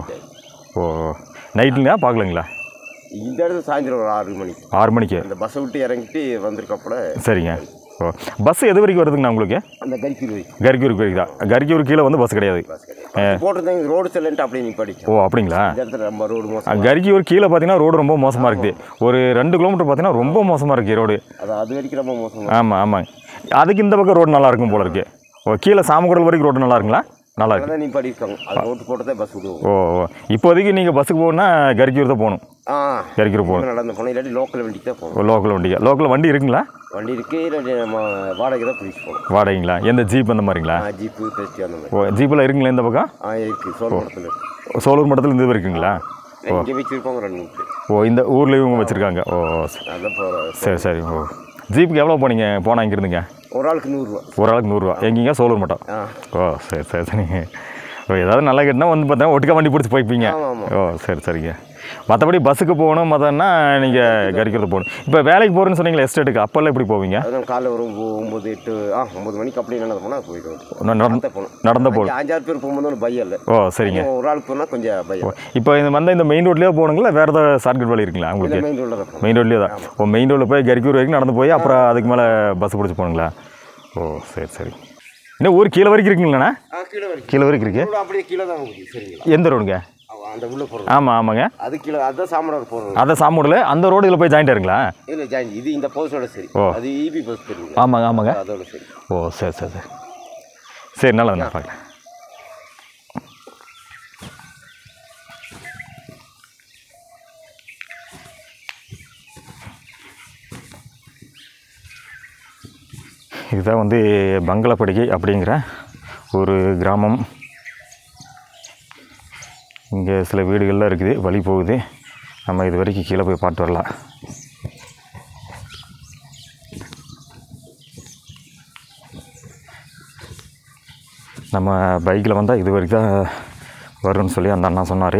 ஓ ஓ நைட்டுங்களா பார்க்கலங்களா
இந்த இடத்துல சாயந்தரம் ஒரு ஆறு மணிக்கு
ஆறு மணிக்கு
அந்த பஸ்ஸை விட்டு இறங்கிட்டு வந்திருக்கப்பட
சரிங்க ஓ பஸ் எது வரைக்கும் வருதுங்கண்ணா உங்களுக்கு
அந்த கரிக்கி வரைக்கும்
கரிக்கூருக்கு வரைக்கும் தான் கரிக்கூருக்கு கீழே வந்து பஸ் கிடையாது
பஸ் கிடையாது போட்டிருந்தாங்க ரோடு செல்லன்ட்டு அப்படியே நீ படிச்சோம்
ஓ அப்படிங்களா
இந்த இடத்துல ரொம்ப ரோடு மோசம்
கரிக்கூர் கீழே பார்த்தீங்கன்னா ரோடு ரொம்ப மோசமாக இருக்குது ஒரு ரெண்டு கிலோமீட்டர் பார்த்தீங்கன்னா ரொம்ப மோசமாக இருக்குது ரோடு
அது அது வரைக்கும் ரொம்ப மோசம்
ஆமாம் ஆமாம் அதுக்கு இந்த பக்கம் ரோடு நல்லா இருக்கும் போல இருக்கு ஓ கீழே சாமக்குடல் வரைக்கும் ரோடு நல்லா இருக்குங்களா நல்லா இருக்கு
அதான் நீ படிப்பாங்க அது ரோட்டு போட்டதே பஸ் விடுவோம்
ஓ ஓ இப்போதைக்கு நீங்கள் பஸ்ஸுக்கு போகணுன்னா கரிக்கூர் தான் போகணும்
ஆ
கரிக்கூர் போகணும்
நடந்து போனோம் இல்லாட்டி லோக்கல் வண்டிக்கு தான் போகணும்
ஓ லோக்கல் வண்டிக்கு லோக்கல் வண்டி இருக்குங்களா
வண்டி இருக்கு இல்லாட்டி நம்ம வாடகை தான் பிடிச்சி போகணும்
வாடகைங்களா எந்த ஜீப் அந்த மாதிரிங்களா
ஆ ஜீப்பு பெஸ்டி அந்த மாதிரி
ஓ ஜீப்பில் இருக்குங்களா இந்த பக்கம்
ஆ இருக்கு சோழபுரத்தில் இருக்கு
சோலூர் மட்டத்தில் இந்த இருக்குங்களா
இங்கே வச்சுருப்பாங்க ரெண்டு மூணு பேர்
ஓ இந்த ஊரில் இவங்க வச்சுருக்காங்க ஓ சரி.
அதான் போகிற
சரி சரி ஓ ஜீப்புக்கு எவ்வளோ போனீங்க போனால் இங்கிருந்துங்க
ஒரு ஆளுக்கு நூறுரூவா
ஒரு ஆளுக்கு நூறுரூவா எங்கேங்க சோலூர் மட்டும்
ஆ
ஓ சரி சரி சரிங்க ஓ ஏதாவது நல்லா கேட்டால் வந்து பார்த்தா ஒட்டுக்கா வண்டி பிடிச்சி போய்ப்பீங்க
ஆமாம் ஆமாம்
ஓ சரி சரிங்க மற்றபடி பஸ்ஸுக்கு போகணும் மற்றன்னா நீங்கள் கறிக்கிறது போகணும் இப்போ வேலைக்கு போகிறேன்னு சொன்னீங்களா எஸ்டேட்டுக்கு அப்போல்லாம் எப்படி போவீங்க
அதுவும் காலைல ஒரு ஒம்பது ஒம்பது எட்டு ஆ ஒம்பது மணிக்கு அப்படியே நடந்து போனால் போயிடுவோம்
ந- நடந்து
நடந்தே போகணும்
நடந்த போகணும்
அஞ்சு- அஞ்சாறு பேர் போகும்போது ஒன்றும் பையம் இல்லை
ஓ சரிங்க
ஒரு ஆளுக்கு போனால் கொஞ்சம் பையம்
இப்போ இந்த வந்த இந்த மெயின் ரோட்லேயே போகணுங்களா வேறு ஏதாவது ஷார்ட்கட் வழி இருக்குங்களா
இல்லை
உங்களுக்கு
மெயின் ரோட்டில் தான் போகணும்
மெயின் ரோட்லேயே தான் ஓ மெயின் ரோட்டில் போய் கறிக்கூர் வரைக்கும் நடந்து போய் அப்புறம் அதுக்கு மேலே பஸ் பிடிச்சி போகணுங்களா ஓ சரி சரி இன்னும் ஊர் கீழே வரைக்கும் இருக்குங்களாண்ணா
ஆ கீழே வரைக்கும்
கீழே வரைக்கும் இருக்கு
ரோடு அப்படியே கீழே தான் போகுது சரிங்களா
எந்த ரோடுங்க
அவ- அந்த உள்ளே போகிறது
ஆமாம் ஆமாங்க
அது கீழே அதுதான் சாமனார் போகிறது
அதை சாமூடில் அந்த ரோடு இதில் போய் ஜாயிண்ட் ஆயிருங்களா
இல்லை ஜாயின் இது இந்த பஸ்ஸோட சரி
ஓ.
அது இபி பஸ் தெரியுங்க
ஆமாங்க ஆமாங்க
அதோட சரி
ஓ சரி சரி சரி சரி நல்லது நான் பார்க்குறேன் இதுதான் வந்து பங்களப்படிகை அப்படிங்கிற ஒரு கிராமம் இங்கே சில வீடுகள்லாம் இருக்குது வழி போகுது நம்ம இது வரைக்கும் கீழே போய் பார்த்து வரலாம் நம்ம பைக்கில் வந்தால் இது வரைக்கும் தான் வரும்னு சொல்லி அந்த அண்ணா சொன்னார்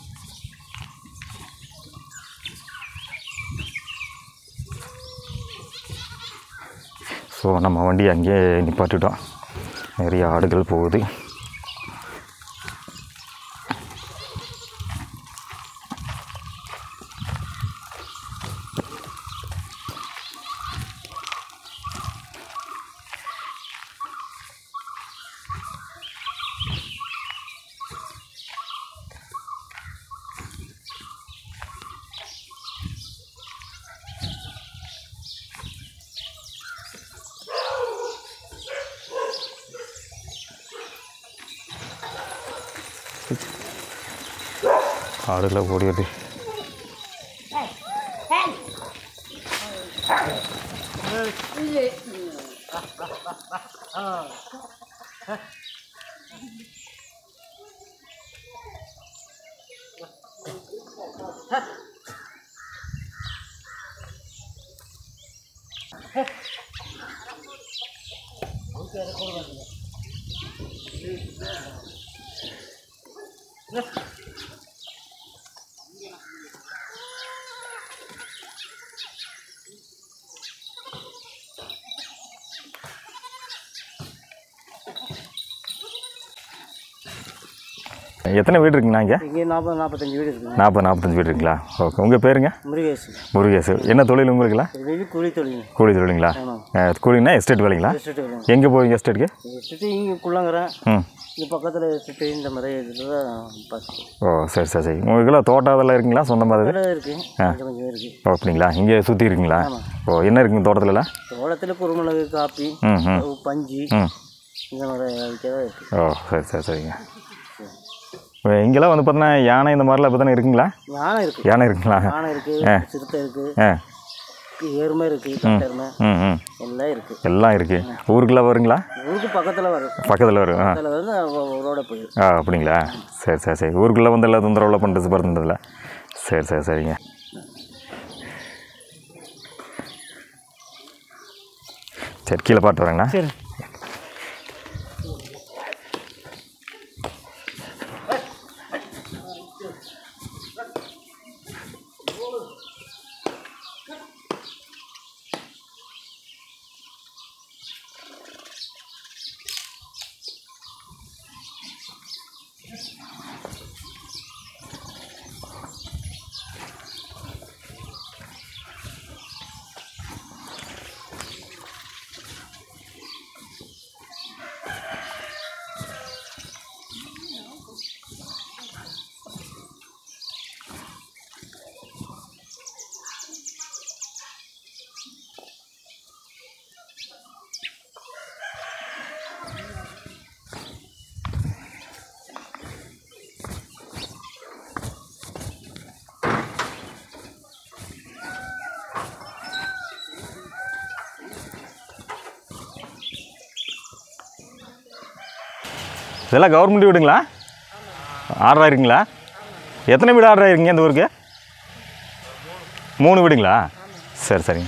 ஸோ நம்ம வண்டி அங்கேயே நிப்பாட்டிட்டோம் நிறைய ஆடுகள் போகுது ஆடுலாம் ஓடி வருது எத்தனை வீடு இருக்குங்கண்ணா இங்கே
இங்கே நாற்பது நாற்பத்தஞ்சு வீடு இருக்குங்க
நாற்பது நாற்பத்தஞ்சு வீடு இருக்குங்களா ஓகே உங்கள் பேருங்க
முருகேஷ்
முருகேசு என்ன தொழில் உங்களுக்குலாம்
இது கூலி தொழில்
கூலி தொழிலுங்களா அஹ், கூலின்னா எஸ்டேட் வேலைங்களா
எஸ்டேட் வேணும்
எங்கே போவீங்க எஸ்டேட்டுக்கு
எஸ்டேட்டு இங்கே குள்ளங்கிறேன்
ம்
இங்கே பக்கத்தில் எஸ்டேட்டு இந்த மாதிரி இதில் தான் பார்த்து
ஓ சரி சரி சரி உங்களுக்குலாம் தோட்டம் அதெல்லாம் இருக்குங்களா சொந்தமாக அது
இருக்குது கொஞ்சம் கொஞ்சம் இருக்குது
ஓ அப்படிங்களா இங்கே சுற்றி இருக்குங்களா ஓ என்ன இருக்குங்க தோட்டத்துலலாம்
தோட்டத்தில் குருமிளகு காப்பி
ம் ம்
பஞ்சு
ம்
இந்த மாதிரி வைக்க தான் இருக்குது
ஓ சரி சரி சரிங்க இப்போ இங்கெல்லாம் வந்து பார்த்தீங்கன்னா யானை இந்த மாதிரிலாம் இப்போ தானே இருக்குங்களா
யானை இருக்குது
யானை இருக்குங்களா
யானை இருக்குது சிறுத்தை இருக்குது
ஆ
எருமை இருக்குது கட்டெருமை
ம் ம்
எல்லாம் இருக்குது
எல்லாம் இருக்குது ஊருக்குலாம் வருங்களா
ஊருக்கு பக்கத்தில் வரும்
பக்கத்தில் வரும் ஆ
அதில் வந்து ரோட போயிடும்
ஆ அப்படிங்களா சரி சரி சரி ஊருக்குள்ளே வந்து எல்லாம் தொந்தரவுலாம் பண்ணுறது பண்ணுறதில்ல சரி சரி சரிங்க சரி கீழே பாட்டு வரேங்கண்ணா
சரி
இதெல்லாம் கவர்மெண்ட் வீடுங்களா ஆர்டர் ஆயிருக்குங்களா எத்தனை வீடு ஆர்டர் ஆயிருக்கீங்க இந்த ஊருக்கு மூணு வீடுங்களா சரி சரிங்க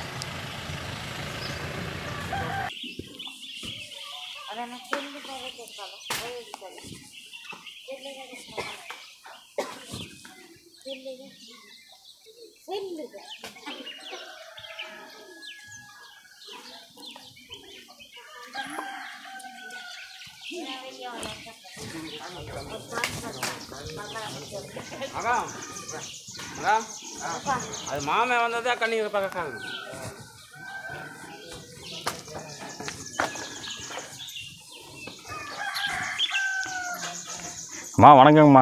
மகம் மகம் அது மாமே வந்ததா கண்ணீர் பக்கம்
அம்மா வணக்கங்கம்மா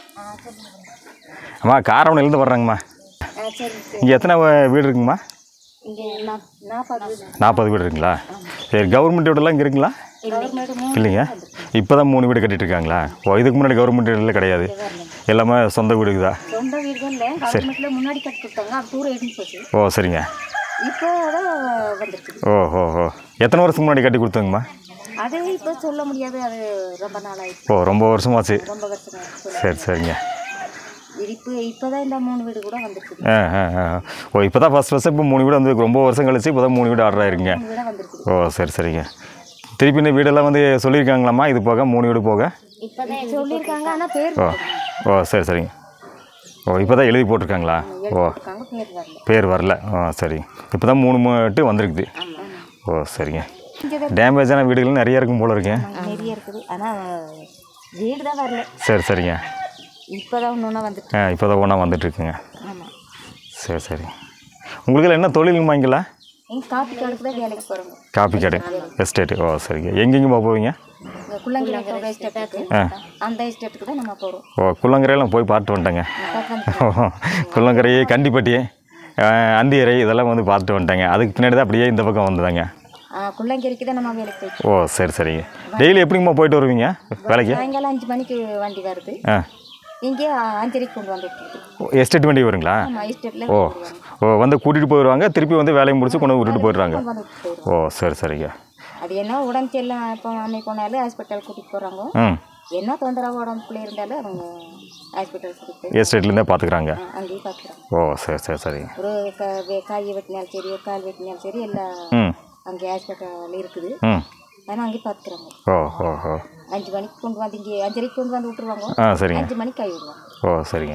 அம்மா காரமணிலேருந்து வர்றேங்கம்மா இங்கே எத்தனை வ- வீடு இருக்குங்கம்மா
இங்கே நான் நாற்பது
நாற்பது வீடு இருக்குங்களா சரி கவர்மெண்ட் வீடெல்லாம் இங்கே இருக்குங்களா
கவர்மெண்ட் மூணு
இல்லைங்க இப்போ தான் மூணு வீடு கட்டிட்டு இருக்காங்களா ஓ இதுக்கு முன்னாடி கவர்மெண்ட் வீடுல கிடையாது எல்லாமே சொந்த வீடுக்குதா
சொந்த வீடு தான் இல்லை கவர்மெண்ட்ல முன்னாடி கட்டி கொடுத்தாங்க அது தூரம் எடுத்து போச்சு
ஓ சரிங்க
இப்போ தான் வந்திருக்குது
ஓ ஓ ஓ எத்தனை வருஷத்துக்கு முன்னாடி கட்டி கொடுத்தாங்கம்மா
அது இப்போ சொல்ல முடியாது அது ரொம்ப நாள் ஆயிடுச்சு
ஓ ரொம்ப வருஷமாச்சு
ரொம்ப வருஷம் ஆயிடுச்சு சொல்ல
சரி சரிங்க
இது இப்போ இப்போ தான் இந்த மூணு வீடு கூட வந்திருக்குது
ஆ ஆ ஆ ஓ இப்போ தான் ஃபஸ்ட் ஃபஸ்ட்டு இப்போ மூணு வீடு வந்து ரொம்ப வருஷம் கழிச்சு இப்போ தான் மூணு வீடு ஆர்டர் ஆயிருக்குங்க
மூணு வீடாக வந்திருக்குது
ஓ சரி சரிங்க திருப்பி இந்த வீடெல்லாம் வந்து சொல்லியிருக்காங்களாம்மா இது போக மூணு வீடு போக
இப்போ தான் சொல்லியிருக்காங்க ஆனால் பேர்
ஓ ஓ சரி சரிங்க ஓ இப்போ தான் எழுதி போட்டிருக்காங்களா ஓ
இருக்காங்க பேர் வரல
பேர் வரல ஓ சரி இப்போ தான் மூணு மட்டும் வந்திருக்குது ஓ சரிங்க டேமேஜான வீடுகள் நிறைய இருக்கும் போல இருக்கேன்
ஆமாம், நிறைய இருக்குது ஆனால் வீடு தான் வரல
சரி சரிங்க
இப்போ தான் ஒன்று ஒன்றா வந்துட்டு
ஆ இப்போ தான் ஒன்றா வந்துட்டுருக்குங்க
ஆமாம்
சரி சரி உங்களுக்கு என்ன தொழிலுங்கம்மா இங்கெல்ல
எங்கள் காப்பி காடுக்கு தான் வேலைக்கு போகிறோங்க
காப்பி கடை எஸ்டேட்டு ஓ சரிங்க எங்கெங்கேம்மா போவீங்க
இங்கே குள்ளங்கிழங்கிற எஸ்டேட்டுக்கு அந்த எஸ்டேட்டுக்கு தான் நம்ம போகிறோம்
ஓ குள்ளங்கரையெல்லாம் போய் பார்த்துட்டு வந்துட்டேங்க ஓ குள்ளங்கரை கண்டிப்பட்டி ஆ, அந்தியரை இதெல்லாம் வந்து பார்த்துட்டு வந்துட்டேங்க அதுக்கு பின்னாடி தான் அப்படியே இந்த பக்கம் வந்ததாங்க
குள்ளங்கரிக்கு தான் நம்ம வேலைக்கு போயிட்டு
ஓ சரி சரிங்க டெய்லி எப்படிங்கம்மா போயிட்டு வருவீங்க வேலைக்கு
சாயங்காலம் அஞ்சு மணிக்கு வண்டி வருது
ஆ
இங்கே அஞ்சரைக்கு கொண்டு வந்து விட்டுருது
எஸ்டேட் வண்டி வருங்களா
ஆமாம் இஸ்டேட்டில்
ஓ ஓ வந்து கூட்டிகிட்டு போயிடுவாங்க திருப்பி வந்து வேலையை முடிச்சு கொண்டு வந்து விட்டுட்டு போயிடுறாங்க
வந்து விட்டு போயிடும்
ஓ சரி சரிங்க
அது என்ன உடம்பு சரியில்லாம் இப்போ அம்மை போனாலும் ஹாஸ்பிட்டல் கூட்டிகிட்டு போகிறாங்க
ம்
என்ன தொந்தரவு உடம்புக்குள்ளே இருந்தாலும் அவங்க ஹாஸ்பிட்டல் கூட்டிகிட்டு போய்
எஸ்டேட்லேருந்தே பார்த்துக்குறாங்க
ஆ, அங்கேயே பார்க்குறாங்க
ஓ சரி சரி சரிங்க
ஒரு க வே- காய் வெட்டினாலும் சரி ஒரு கால் வெட்டினாலும் சரி எல்லாம்
ம்
அங்கே ஹாஸ்பிட்டல் இருக்குது
ம்
ஆனால் அங்கேயே பார்த்துக்குறாங்க
ஓ ஓ ஓ
அஞ்சு மணிக்கு கொண்டு வந்து இங்கே அஞ்சரைக்கு கொண்டு வந்து விட்டுருவாங்க
ஆ சரிங்க
அஞ்சு மணிக்கு கை விடுவாங்க
ஓ சரிங்க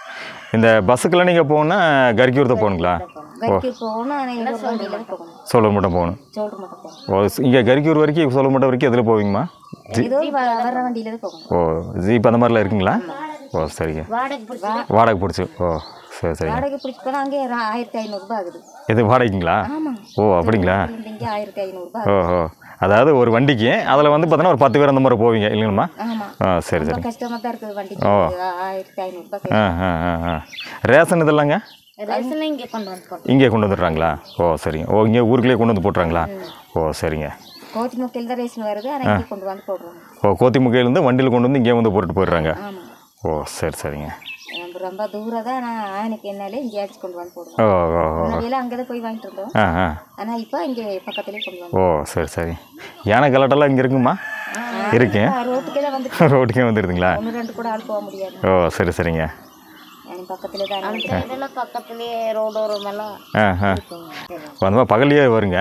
இந்த பஸ்ஸுக்கெல்லாம் நீங்கள் போகணுன்னா கரிக்கூர் தான் போகணுங்களா
வரைக்கும் போகணும் ஆனால் எங்கள் வண்டியில் தான் போகணும்
சோழர் மட்டும் போகணும்
சோல்டர் மட்டும் போகணும்
ஓ இங்கே கரிக்கூர் வரைக்கும் சோழர் மட்டும் வரைக்கும் எதில் போவீங்கம்மா
இதோ வ- வர்ற வண்டியில் தான் போகணும்
ஓ ஜீப் அந்த மாதிரிலாம் இருக்குங்களா ஓ சரிங்க
வாடகை பிடிச்சி
வாடகை பிடிச்சி ஓ சரி சரிங்க
வாடகை பிடிச்சி போனால் அங்கே ஒரு ஆயிரத்தி ஐநூறுரூபா ஆகுது
இது வாடகைங்களா
ஆமாம்
ஓ அப்படிங்களா
இங்கே ஆயிரத்தி ஐநூறுரூபா
ஓ ஓ அதாவது ஒரு வண்டிக்கு அதில் வந்து பார்த்தோன்னா ஒரு பத்து பேர் அந்த மாதிரி போவீங்க இல்லைங்கம்மா
ஆமாம்
ஆ சரி
ரொம்ப
சரி
கஷ்டமாக தான் இருக்குது வண்டிக்கு ஆ- ஆயிரத்தி ஐநூறுரூபா
ஆ ஆ ஆ ஆ ரேஷன் இதெல்லாங்க
ரேஷன் இங்கே கொண்டு வந்து போட்டோம்
இங்கே கொண்டு வந்துடுறாங்களா ஓ சரிங்க ஓ இங்கே ஊருக்குள்ளேயே கொண்டு வந்து போட்டுறாங்களா ஓ சரிங்க
கோத்தி முக்கையில் தான் ரேஷன் வருது ஆனால் இங்கே கொண்டு வந்து போடுறோம்
ஓ கோத்திமுகையிலேருந்து வண்டியில் கொண்டு வந்து இங்கே வந்து போட்டுட்டு போயிடுறாங்க
ஆமாம்
ஓ சரி சரிங்க
நம்ம ரொம்ப தூரம் தான் நான் ஆனைக்கு என்னாலே இங்கே அடிச்சு கொண்டு வந்து போடுவோம்
ஓ ஓ ஓ
முன்னாடியெல்லாம் அங்கே தான் போய் வாங்கிட்டு இருந்தோம்
ஆ ஆ
ஆனால் இப்போ இங்கே பக்கத்துலேயே கொண்டு வந்து
ஓ சரி சரி யானை கலாட்டெல்லாம் இங்கே இருக்குமா இருக்கு
ரோட்டுக்கே தான் வந்து
ரோட்டுக்கே வந்துடுதுங்களா
ஒன்று ரெண்டு கூட ஆள் போக முடியாது
ஓ சரி சரிங்க
எனக்கு பக்கத்துல தான் இதெல்லாம் பக்கத்துலேயே ரோடு ஓரமெல்லாம்
ஆ ஆ ஓ, அந்த மாதிரி பகல்லையே வருங்க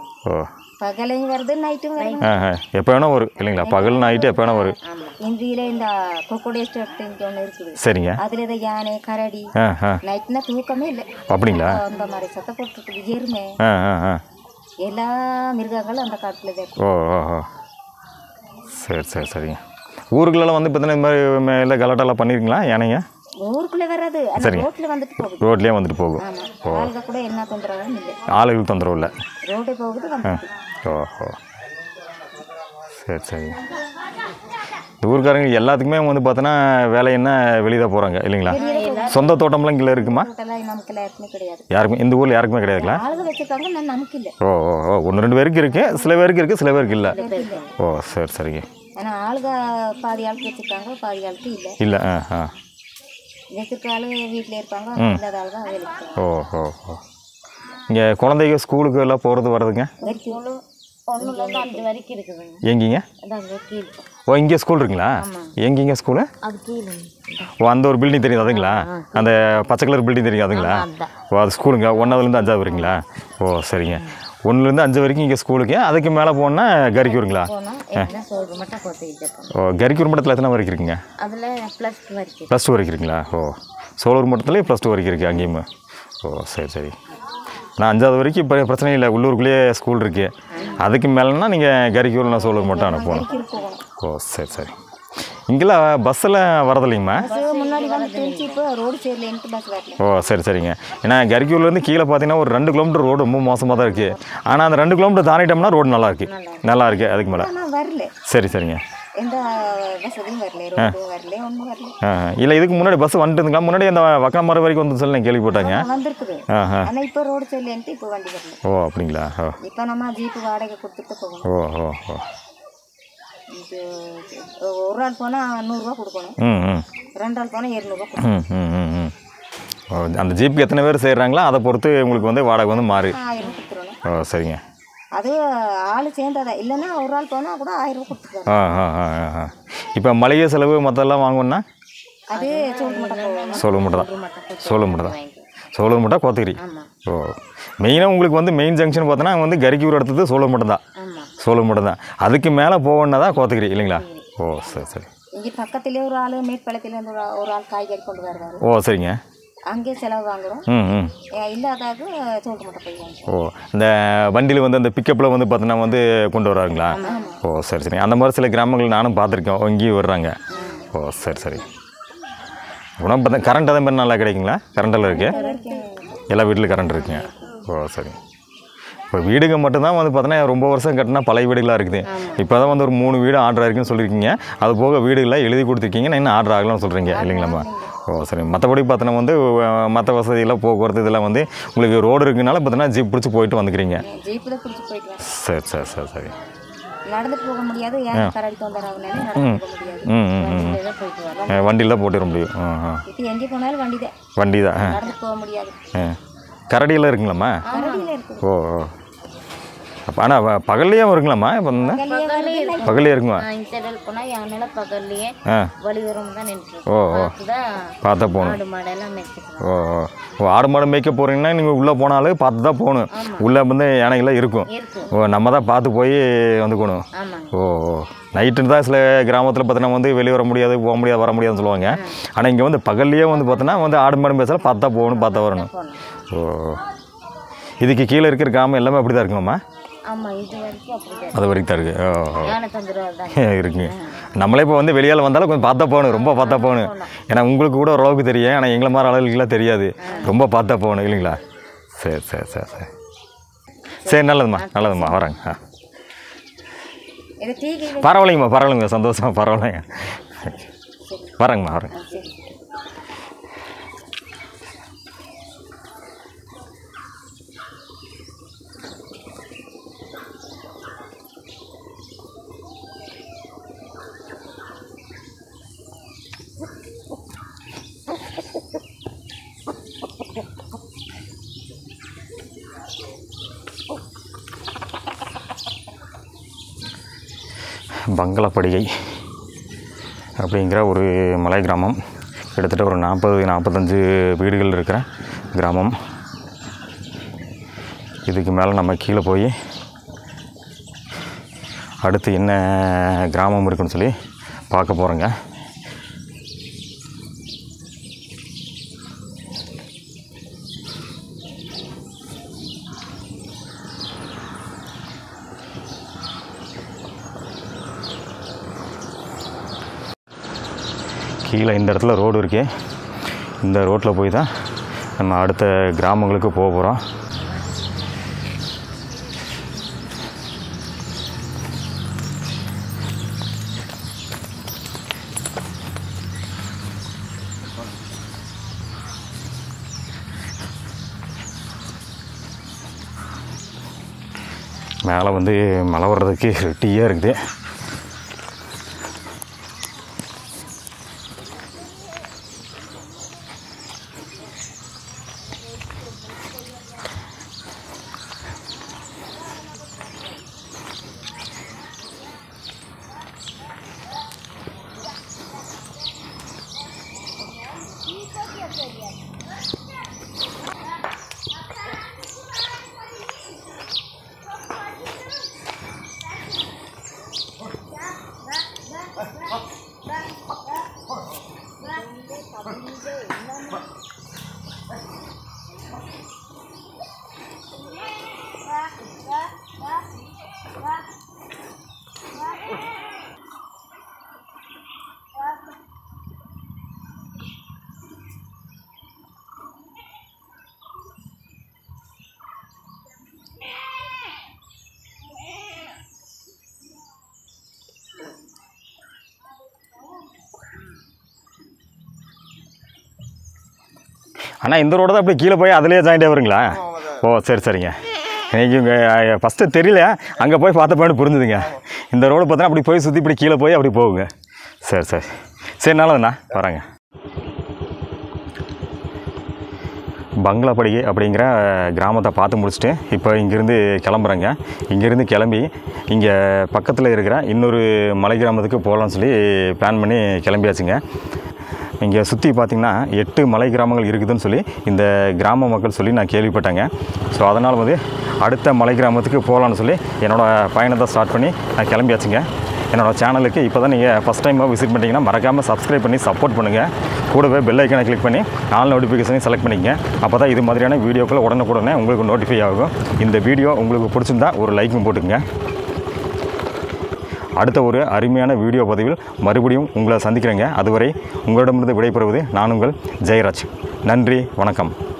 ஓ
பகலையும் வருது நைட்டும் வருது
ஆ ஆ எப்போ வேணால் வரும் இல்லைங்களா பகல் நைட்டு எப்போ வேணால் வரும்
இந்தியில இந்த கொக்கோடே ஸ்டேட் இங்கே ஒன்று இருக்குது
சரிங்க
அதுல இந்த யானை கரடி
ஆ ஆ
நைட்னா தூக்கமே இல்லை
அப்படிங்களா
அந்த மாதிரி சத்தம் போட்டுருக்குது எருமை
ஆ ஆ ஆ
எல்லா மிருகங்களும் அந்த காட்டுல தான் இருக்கு
ஓ ஓ ஓ சரி சரி சரிங்க ஊருக்குள்ளெல்லாம் வந்து பார்த்தீங்கன்னா இந்த மாதிரி மேலே கலாட்டெல்லாம் பண்ணியிருக்கீங்களா யானைங்க
ஊருக்குள்ளே வராது அந்த ரோட்ல வந்துட்டு போகுது
ரோட்லேயே வந்துட்டு போகும்
ஆமா ஆளுங்க கூட என்ன தொந்தரவும் இல்லை
ஆளுகளுக்கு தொந்தரவு இல்லை
ரோடே போகுது வந்து
ஓ ஓ சரி சரி இந்த ஊருக்காரங்க எல்லாத்துக்குமே வந்து பார்த்தோன்னா வேலை என்ன வெளியே தான் போகிறாங்க இல்லைங்களா சொந்த தோட்டம்லாம் இங்கே இருக்குமா
ரோட்டெல்லாம் நமக்கு யாருக்குமே கிடையாது
யாருக்கும் இந்த ஊரில் யாருக்குமே கிடையாதுங்களா
ஆளுங்க வச்சிருக்காங்க நான் நமக்கு இல்லை
ஓ ஓ ஓ ஒன்று ரெண்டு பேருக்கு இருக்குது சில பேருக்கு இருக்குது சில பேருக்கு இல்லை ஓ சரி சரிங்க
ஆனா ஆளுங்க பாதி ஆளுக்கு வச்சிருக்காங்க பாதி ஆளுக்கு இல்லை
இல்லை ஆ ஆ
வச்சிருக்க ஆளு வீட்டில் இருப்பாங்க இல்லாத ஆள் தான் வேலைக்கு போவாங்க.
ஓ ஓ ஓ இங்கே குழந்தைங்க ஸ்கூலுக்கு எல்லாம் போகிறது வர்றதுங்க
ஒன்றுலேருந்து அஞ்சு வரைக்கும் இருக்குதுங்க
எங்கேங்க
அதாங்க கீழே
ஓ இங்கே ஸ்கூல் இருக்குங்களா எங்கேங்க ஸ்கூலு
அது கீழே
ஓ அந்த ஒரு பில்டிங் தெரியுது அதுங்களா அந்த பச்சை கலர் பில்டிங் தெரியும் அதுங்களா ஓ அது ஸ்கூலுங்க ஒன்றாவதுலேருந்து அஞ்சாவது வரீங்களா ஓ சரிங்க ஒன்றுலேருந்து அஞ்சு வரைக்கும் இங்கே ஸ்கூலுக்கு அதுக்கு மேலே போனால் கரிக்கூருங்களா
போனால் என்ன சொல்கிற மட்டும் கொத்திக்கிட்டு இருப்பாங்க
ஓ கரிக்கூர் மட்டத்தில் எத்தனை வரைக்கும் இருக்குங்க
அதில் ப்ளஸ் வரைக்கும்
ப்ளஸ் டூ வரைக்கும் இருக்குங்களா ஓ சோலூர் மட்டத்துலேயே ப்ளஸ் டூ வரைக்கும் இருக்குது அங்கேயுமே ஓ சரி சரி நான் அஞ்சாவது வரைக்கும் இப்போ பிரச்சனை இல்லை உள்ளூருக்குள்ளேயே ஸ்கூல் இருக்குது அதுக்கு மேலேனா நீங்கள் கரிக்கூர் நான் சோலூர் மட்டும் அனுப்பணும்
போகணும்
ஓ சரி சரி இங்கெல்லாம் பஸ்ஸில் வரதில்லைங்கம்மா
பஸ் முன்னாடி வந்து தெரிஞ்சு இப்போ ரோடு சரியில்லைன்ட்டு பஸ் வரல
ஓ சரி சரிங்க ஏன்னா கரிக்கூர்லேருந்து கீழே பார்த்தீங்கன்னா ஒரு ரெண்டு கிலோமீட்டர் ரோடு ரொம்ப மோசமாக தான் இருக்குது ஆனால் அந்த ரெண்டு கிலோமீட்டர் தாண்டிட்டோம்னா ரோடு நல்லா இருக்கு நல்லா இருக்கு அதுக்கு மேலே
ஆனால் வரல
சரி சரிங்க
எந்த வசதியும் வரல ரோடும் வரல ஒன்றும் வரல
ஆ இல்லை இதுக்கு முன்னாடி பஸ் வந்துட்டுங்களா முன்னாடி அந்த வக்கமரம் வரைக்கும் வந்து சொல்லி நான் கேள்விப்பட்டாங்க
வந்திருக்குது
ஆ ஆ
ஆனால் இப்போ ரோடு சரியில்லைன்ட்டு இப்போ வண்டி வரல
ஓ அப்படிங்களா ஓ
இப்போ நம்ம ஜீப்பு வாடகை கொடுத்துட்டு போகணும்
ஓ ஓ ஓ
இது ஒரு ஆள் போனால் நூறுரூவா கொடுக்கணும்
ம் ம்
ரெண்டு ஆள் போனால் இரநூறுவா கொடுக்கணும்
ம் ம் ம் ம் ஓ அந்த ஜீப்புக்கு எத்தனை பேர் செய்கிறாங்களோ அதை பொறுத்து உங்களுக்கு வந்து வாடகை வந்து மாறு
ஆயிரம் கொடுத்துருணும்
ஓ சரிங்க
அது ஆள் சேர்ந்ததா இல்லைன்னா ஒரு ஆள் போனால் கூட ஆயிரம் ரூபா கொடுத்துருக்காங்க
ஆ ஆ ஆ ஆ இப்போ மளிகை செலவு மற்றெல்லாம் வாங்கணும்னா
அது சோறு மட்டும் போகணும்
சோழ மட்டும் தான் சோழ மட்டும் தான் சோழ மட்டும் கோத்தகிரி
ஆமாம்
ஓ மெயினாக உங்களுக்கு வந்து மெயின் ஜங்ஷன் பார்த்தோன்னா வந்து கரிக்கூர் அடுத்தது சோழர் மட்டும் தான்
ஆமாம்
சோழர் மட்டும் தான் அதுக்கு மேலே போகணுன்னா தான் கோத்தகிரி இல்லைங்களா ஓ சரி சரி
இங்கே பக்கத்துலேயே ஒரு ஆள் மேற்பள்ளத்துலேருந்து ஒரு ஆள் ஒரு ஆள் காய்கறி கொண்டு வருவார்
ஓ சரிங்க
அங்கே செலவு வாங்குறோம்
ம் ம்
இல்லாதாக்கு சோறு மட்டும் போய் வாங்குறோம்
ஓ இந்த வண்டியில் வந்து அந்த பிக்கப்பில் வந்து பார்த்தீங்கன்னா வந்து கொண்டு வராங்களா ஓ சரி சரி அந்த மாதிரி சில கிராமங்கள் நானும் பார்த்துருக்கேன் இங்கேயும் வர்றாங்க ஓ சரி சரி உணவு பார்த்தா கரண்ட் அதே மாதிரி நல்லா கிடைக்குங்களா கரண்டெல்லாம் இருக்கு எல்லா வீட்டிலும் கரண்ட் இருக்குங்க ஓ சரி இப்போ வீடுங்க மட்டும்தான் வந்து பார்த்தோன்னா ரொம்ப வருஷம் கட்டினா பழைய வீடுகளாக இருக்குது இப்போ தான் வந்து ஒரு மூணு வீடு ஆர்டர் இருக்குன்னு சொல்லியிருக்கீங்க அது போக வீடுகள்லாம் எழுதி கொடுத்துருக்கீங்க நான் இன்னும் ஆர்டர் ஆகலாம்னு சொல்கிறீங்க இல்லைங்களாம்மா ஓ சரி மற்றபடி பார்த்தோன்னா வந்து மற்ற வசதியெல்லாம் போக்குவரத்து இதெல்லாம் வந்து உங்களுக்கு ரோடு இருக்குனால பார்த்தீங்கன்னா ஜீப் பிடிச்சி போயிட்டு வந்துக்கிறீங்க
ஜீப்பு தான் பிடிச்சி போயிட்டு வரேன்
சரி சரி சரி சரி
நடந்துட்டு போக முடியாது ஏன் கரடிக்கு வந்துடுறாங்கன்னு நடந்து போக முடியாது
ம் ம் ம்
வண்டியில தான் போயிட்டு வரோம்
வண்டியில் தான் போட்டு வர முடியும் ஆ ஆ
இப்போ எங்கே போனாலும் வண்டி தான்
வண்டி தான் ஆ
நடந்து போக முடியாது
ஆ கரடியெல்லாம் இருக்குங்களாம்மா
கரடியில் இருக்குது
ஓ ஓ அப்போ ஆனால் பகல்லையும் இருக்குங்களாம்மா இப்போ வந்து பகல்லையே இருக்குமா
இந்த சைடில் போனால் யானையில பகல்லையே
ஆ
வழி வரும் தான் நின்று
ஓ ஓ
அதுதான்
பார்த்தா போகணும்
ஆடு மாடெல்லாம் மேய்ச்சிக்கலாம்
ஓ ஓ ஓ ஆடு மாடு மேய்க்க போகிறீங்கன்னா நீங்கள் உள்ளே போனாலும் பார்த்து தான் போகணும் உள்ளே வந்து யானைகள்லாம் இருக்கும்
இருக்கும்
ஓ நம்ம தான் பார்த்து போய் வந்துக்கணும்
ஆமாங்க
ஓ ஓ நைட்டு தான் சில கிராமத்தில் பார்த்தீங்கன்னா வந்து வெளியே வர முடியாது போக முடியாது வர முடியாதுன்னு சொல்லுவாங்க ஆனால் இங்கே வந்து பகல்லையே வந்து பார்த்தோன்னா வந்து ஆடு மாடு பேசல பார்த்தா போகணும் பார்த்தா வரணும்
போகணும்
ஓ இதுக்கு கீழே இருக்கிற கிராமம் எல்லாமே அப்படி தான் இருக்குமாம்மா
ஆமாம் இது வரைக்கும் அப்படிதான்
அது வரைக்கும் தான் இருக்குது ஓ ஓ.
யானை தந்துடுவார் தான்
இருக்குங்க நம்மளே இப்போ வந்து வெளியால் வந்தாலும் கொஞ்சம் பார்த்தா போகணும் ரொம்ப பார்த்தா போகணும் ஏன்னா உங்களுக்கு கூட ஓரளவுக்கு தெரியும் ஆனால் எங்களை மாதிரி ஆளுகளுக்கெல்லாம் தெரியாது ரொம்ப பார்த்தா போகணும் இல்லைங்களா சரி சரி சரி சரி சரி நல்லதும்மா நல்லதும்மா வரேங்க ஆ
இது டீ கீழே
பரவாயில்லைங்கம்மா பரவாயில்லைங்க சந்தோஷமா பரவாயில்லைங்க வரேங்கம்மா வரேங்க
சரி
பங்களாப்படிகை அப்படிங்கிற ஒரு மலை கிராமம் கிட்டத்தட்ட ஒரு நாற்பது நாற்பத்தஞ்சு வீடுகள் இருக்கிற கிராமம் இதுக்கு மேலே நம்ம கீழே போய் அடுத்து என்ன கிராமம் இருக்குன்னு சொல்லி பார்க்க போகிறோங்க கீழே இந்த இடத்துல ரோடு இருக்கு இந்த ரோட்டில் போய் தான் நம்ம அடுத்த கிராமங்களுக்கு போக போகிறோம் மேலே வந்து மழை வர்றதுக்கு ரெட்டியாக இருக்குது ஆனால் இந்த ரோடு தான் அப்படி கீழே போய் அதிலே ஜாயிண்ட் ஆகுறீங்களா ஓ சரி சரிங்க எனக்கு இங்கே ஃபஸ்ட்டு தெரியல அங்கே போய் பார்த்த பாடு புரிஞ்சுதுங்க இந்த ரோடு பார்த்தோன்னா அப்படி போய் சுற்றி இப்படி கீழே போய் அப்படி போகுங்க சரி சரி சரி நல்லதுண்ணா வரேங்க பங்களாப்படிகை அப்படிங்கிற கிராமத்தை பார்த்து முடிச்சுட்டு இப்போ இங்கேருந்து கிளம்புறேங்க இங்கேருந்து கிளம்பி இங்கே பக்கத்தில் இருக்கிற இன்னொரு மலை கிராமத்துக்கு போகலான்னு சொல்லி பிளான் பண்ணி கிளம்பியாச்சுங்க இங்கே சுற்றி பார்த்திங்கன்னா எட்டு மலை கிராமங்கள் இருக்குதுன்னு சொல்லி இந்த கிராம மக்கள் சொல்லி நான் கேள்விப்பட்டேங்க ஸோ அதனால் வந்து அடுத்த மலை கிராமத்துக்கு போகலான்னு சொல்லி என்னோடய பயணத்தை ஸ்டார்ட் பண்ணி நான் கிளம்பியாச்சுங்க என்னோடய சேனலுக்கு இப்போ தான் நீங்கள் ஃபஸ்ட் டைமாக விசிட் பண்ணிட்டீங்கன்னா மறக்காமல் சப்ஸ்கிரைப் பண்ணி சப்போர்ட் பண்ணுங்கள் கூடவே பெல் ஐக்கனை கிளிக் பண்ணி ஆல் நோட்டிஃபிகேஷனையும் செலக்ட் பண்ணிக்கங்க அப்போ தான் இது மாதிரியான வீடியோக்கள் உடனுக்குடனே உங்களுக்கு நோட்டிஃபை ஆகும் இந்த வீடியோ உங்களுக்கு பிடிச்சிருந்தா ஒரு லைக்கும் போட்டுக்கங்க அடுத்த ஒரு அருமையான வீடியோ பதிவில் மறுபடியும் உங்களை சந்திக்கிறேங்க அதுவரை உங்களிடமிருந்து விடைபெறுவது நான் உங்கள் ஜெயராஜ் நன்றி வணக்கம்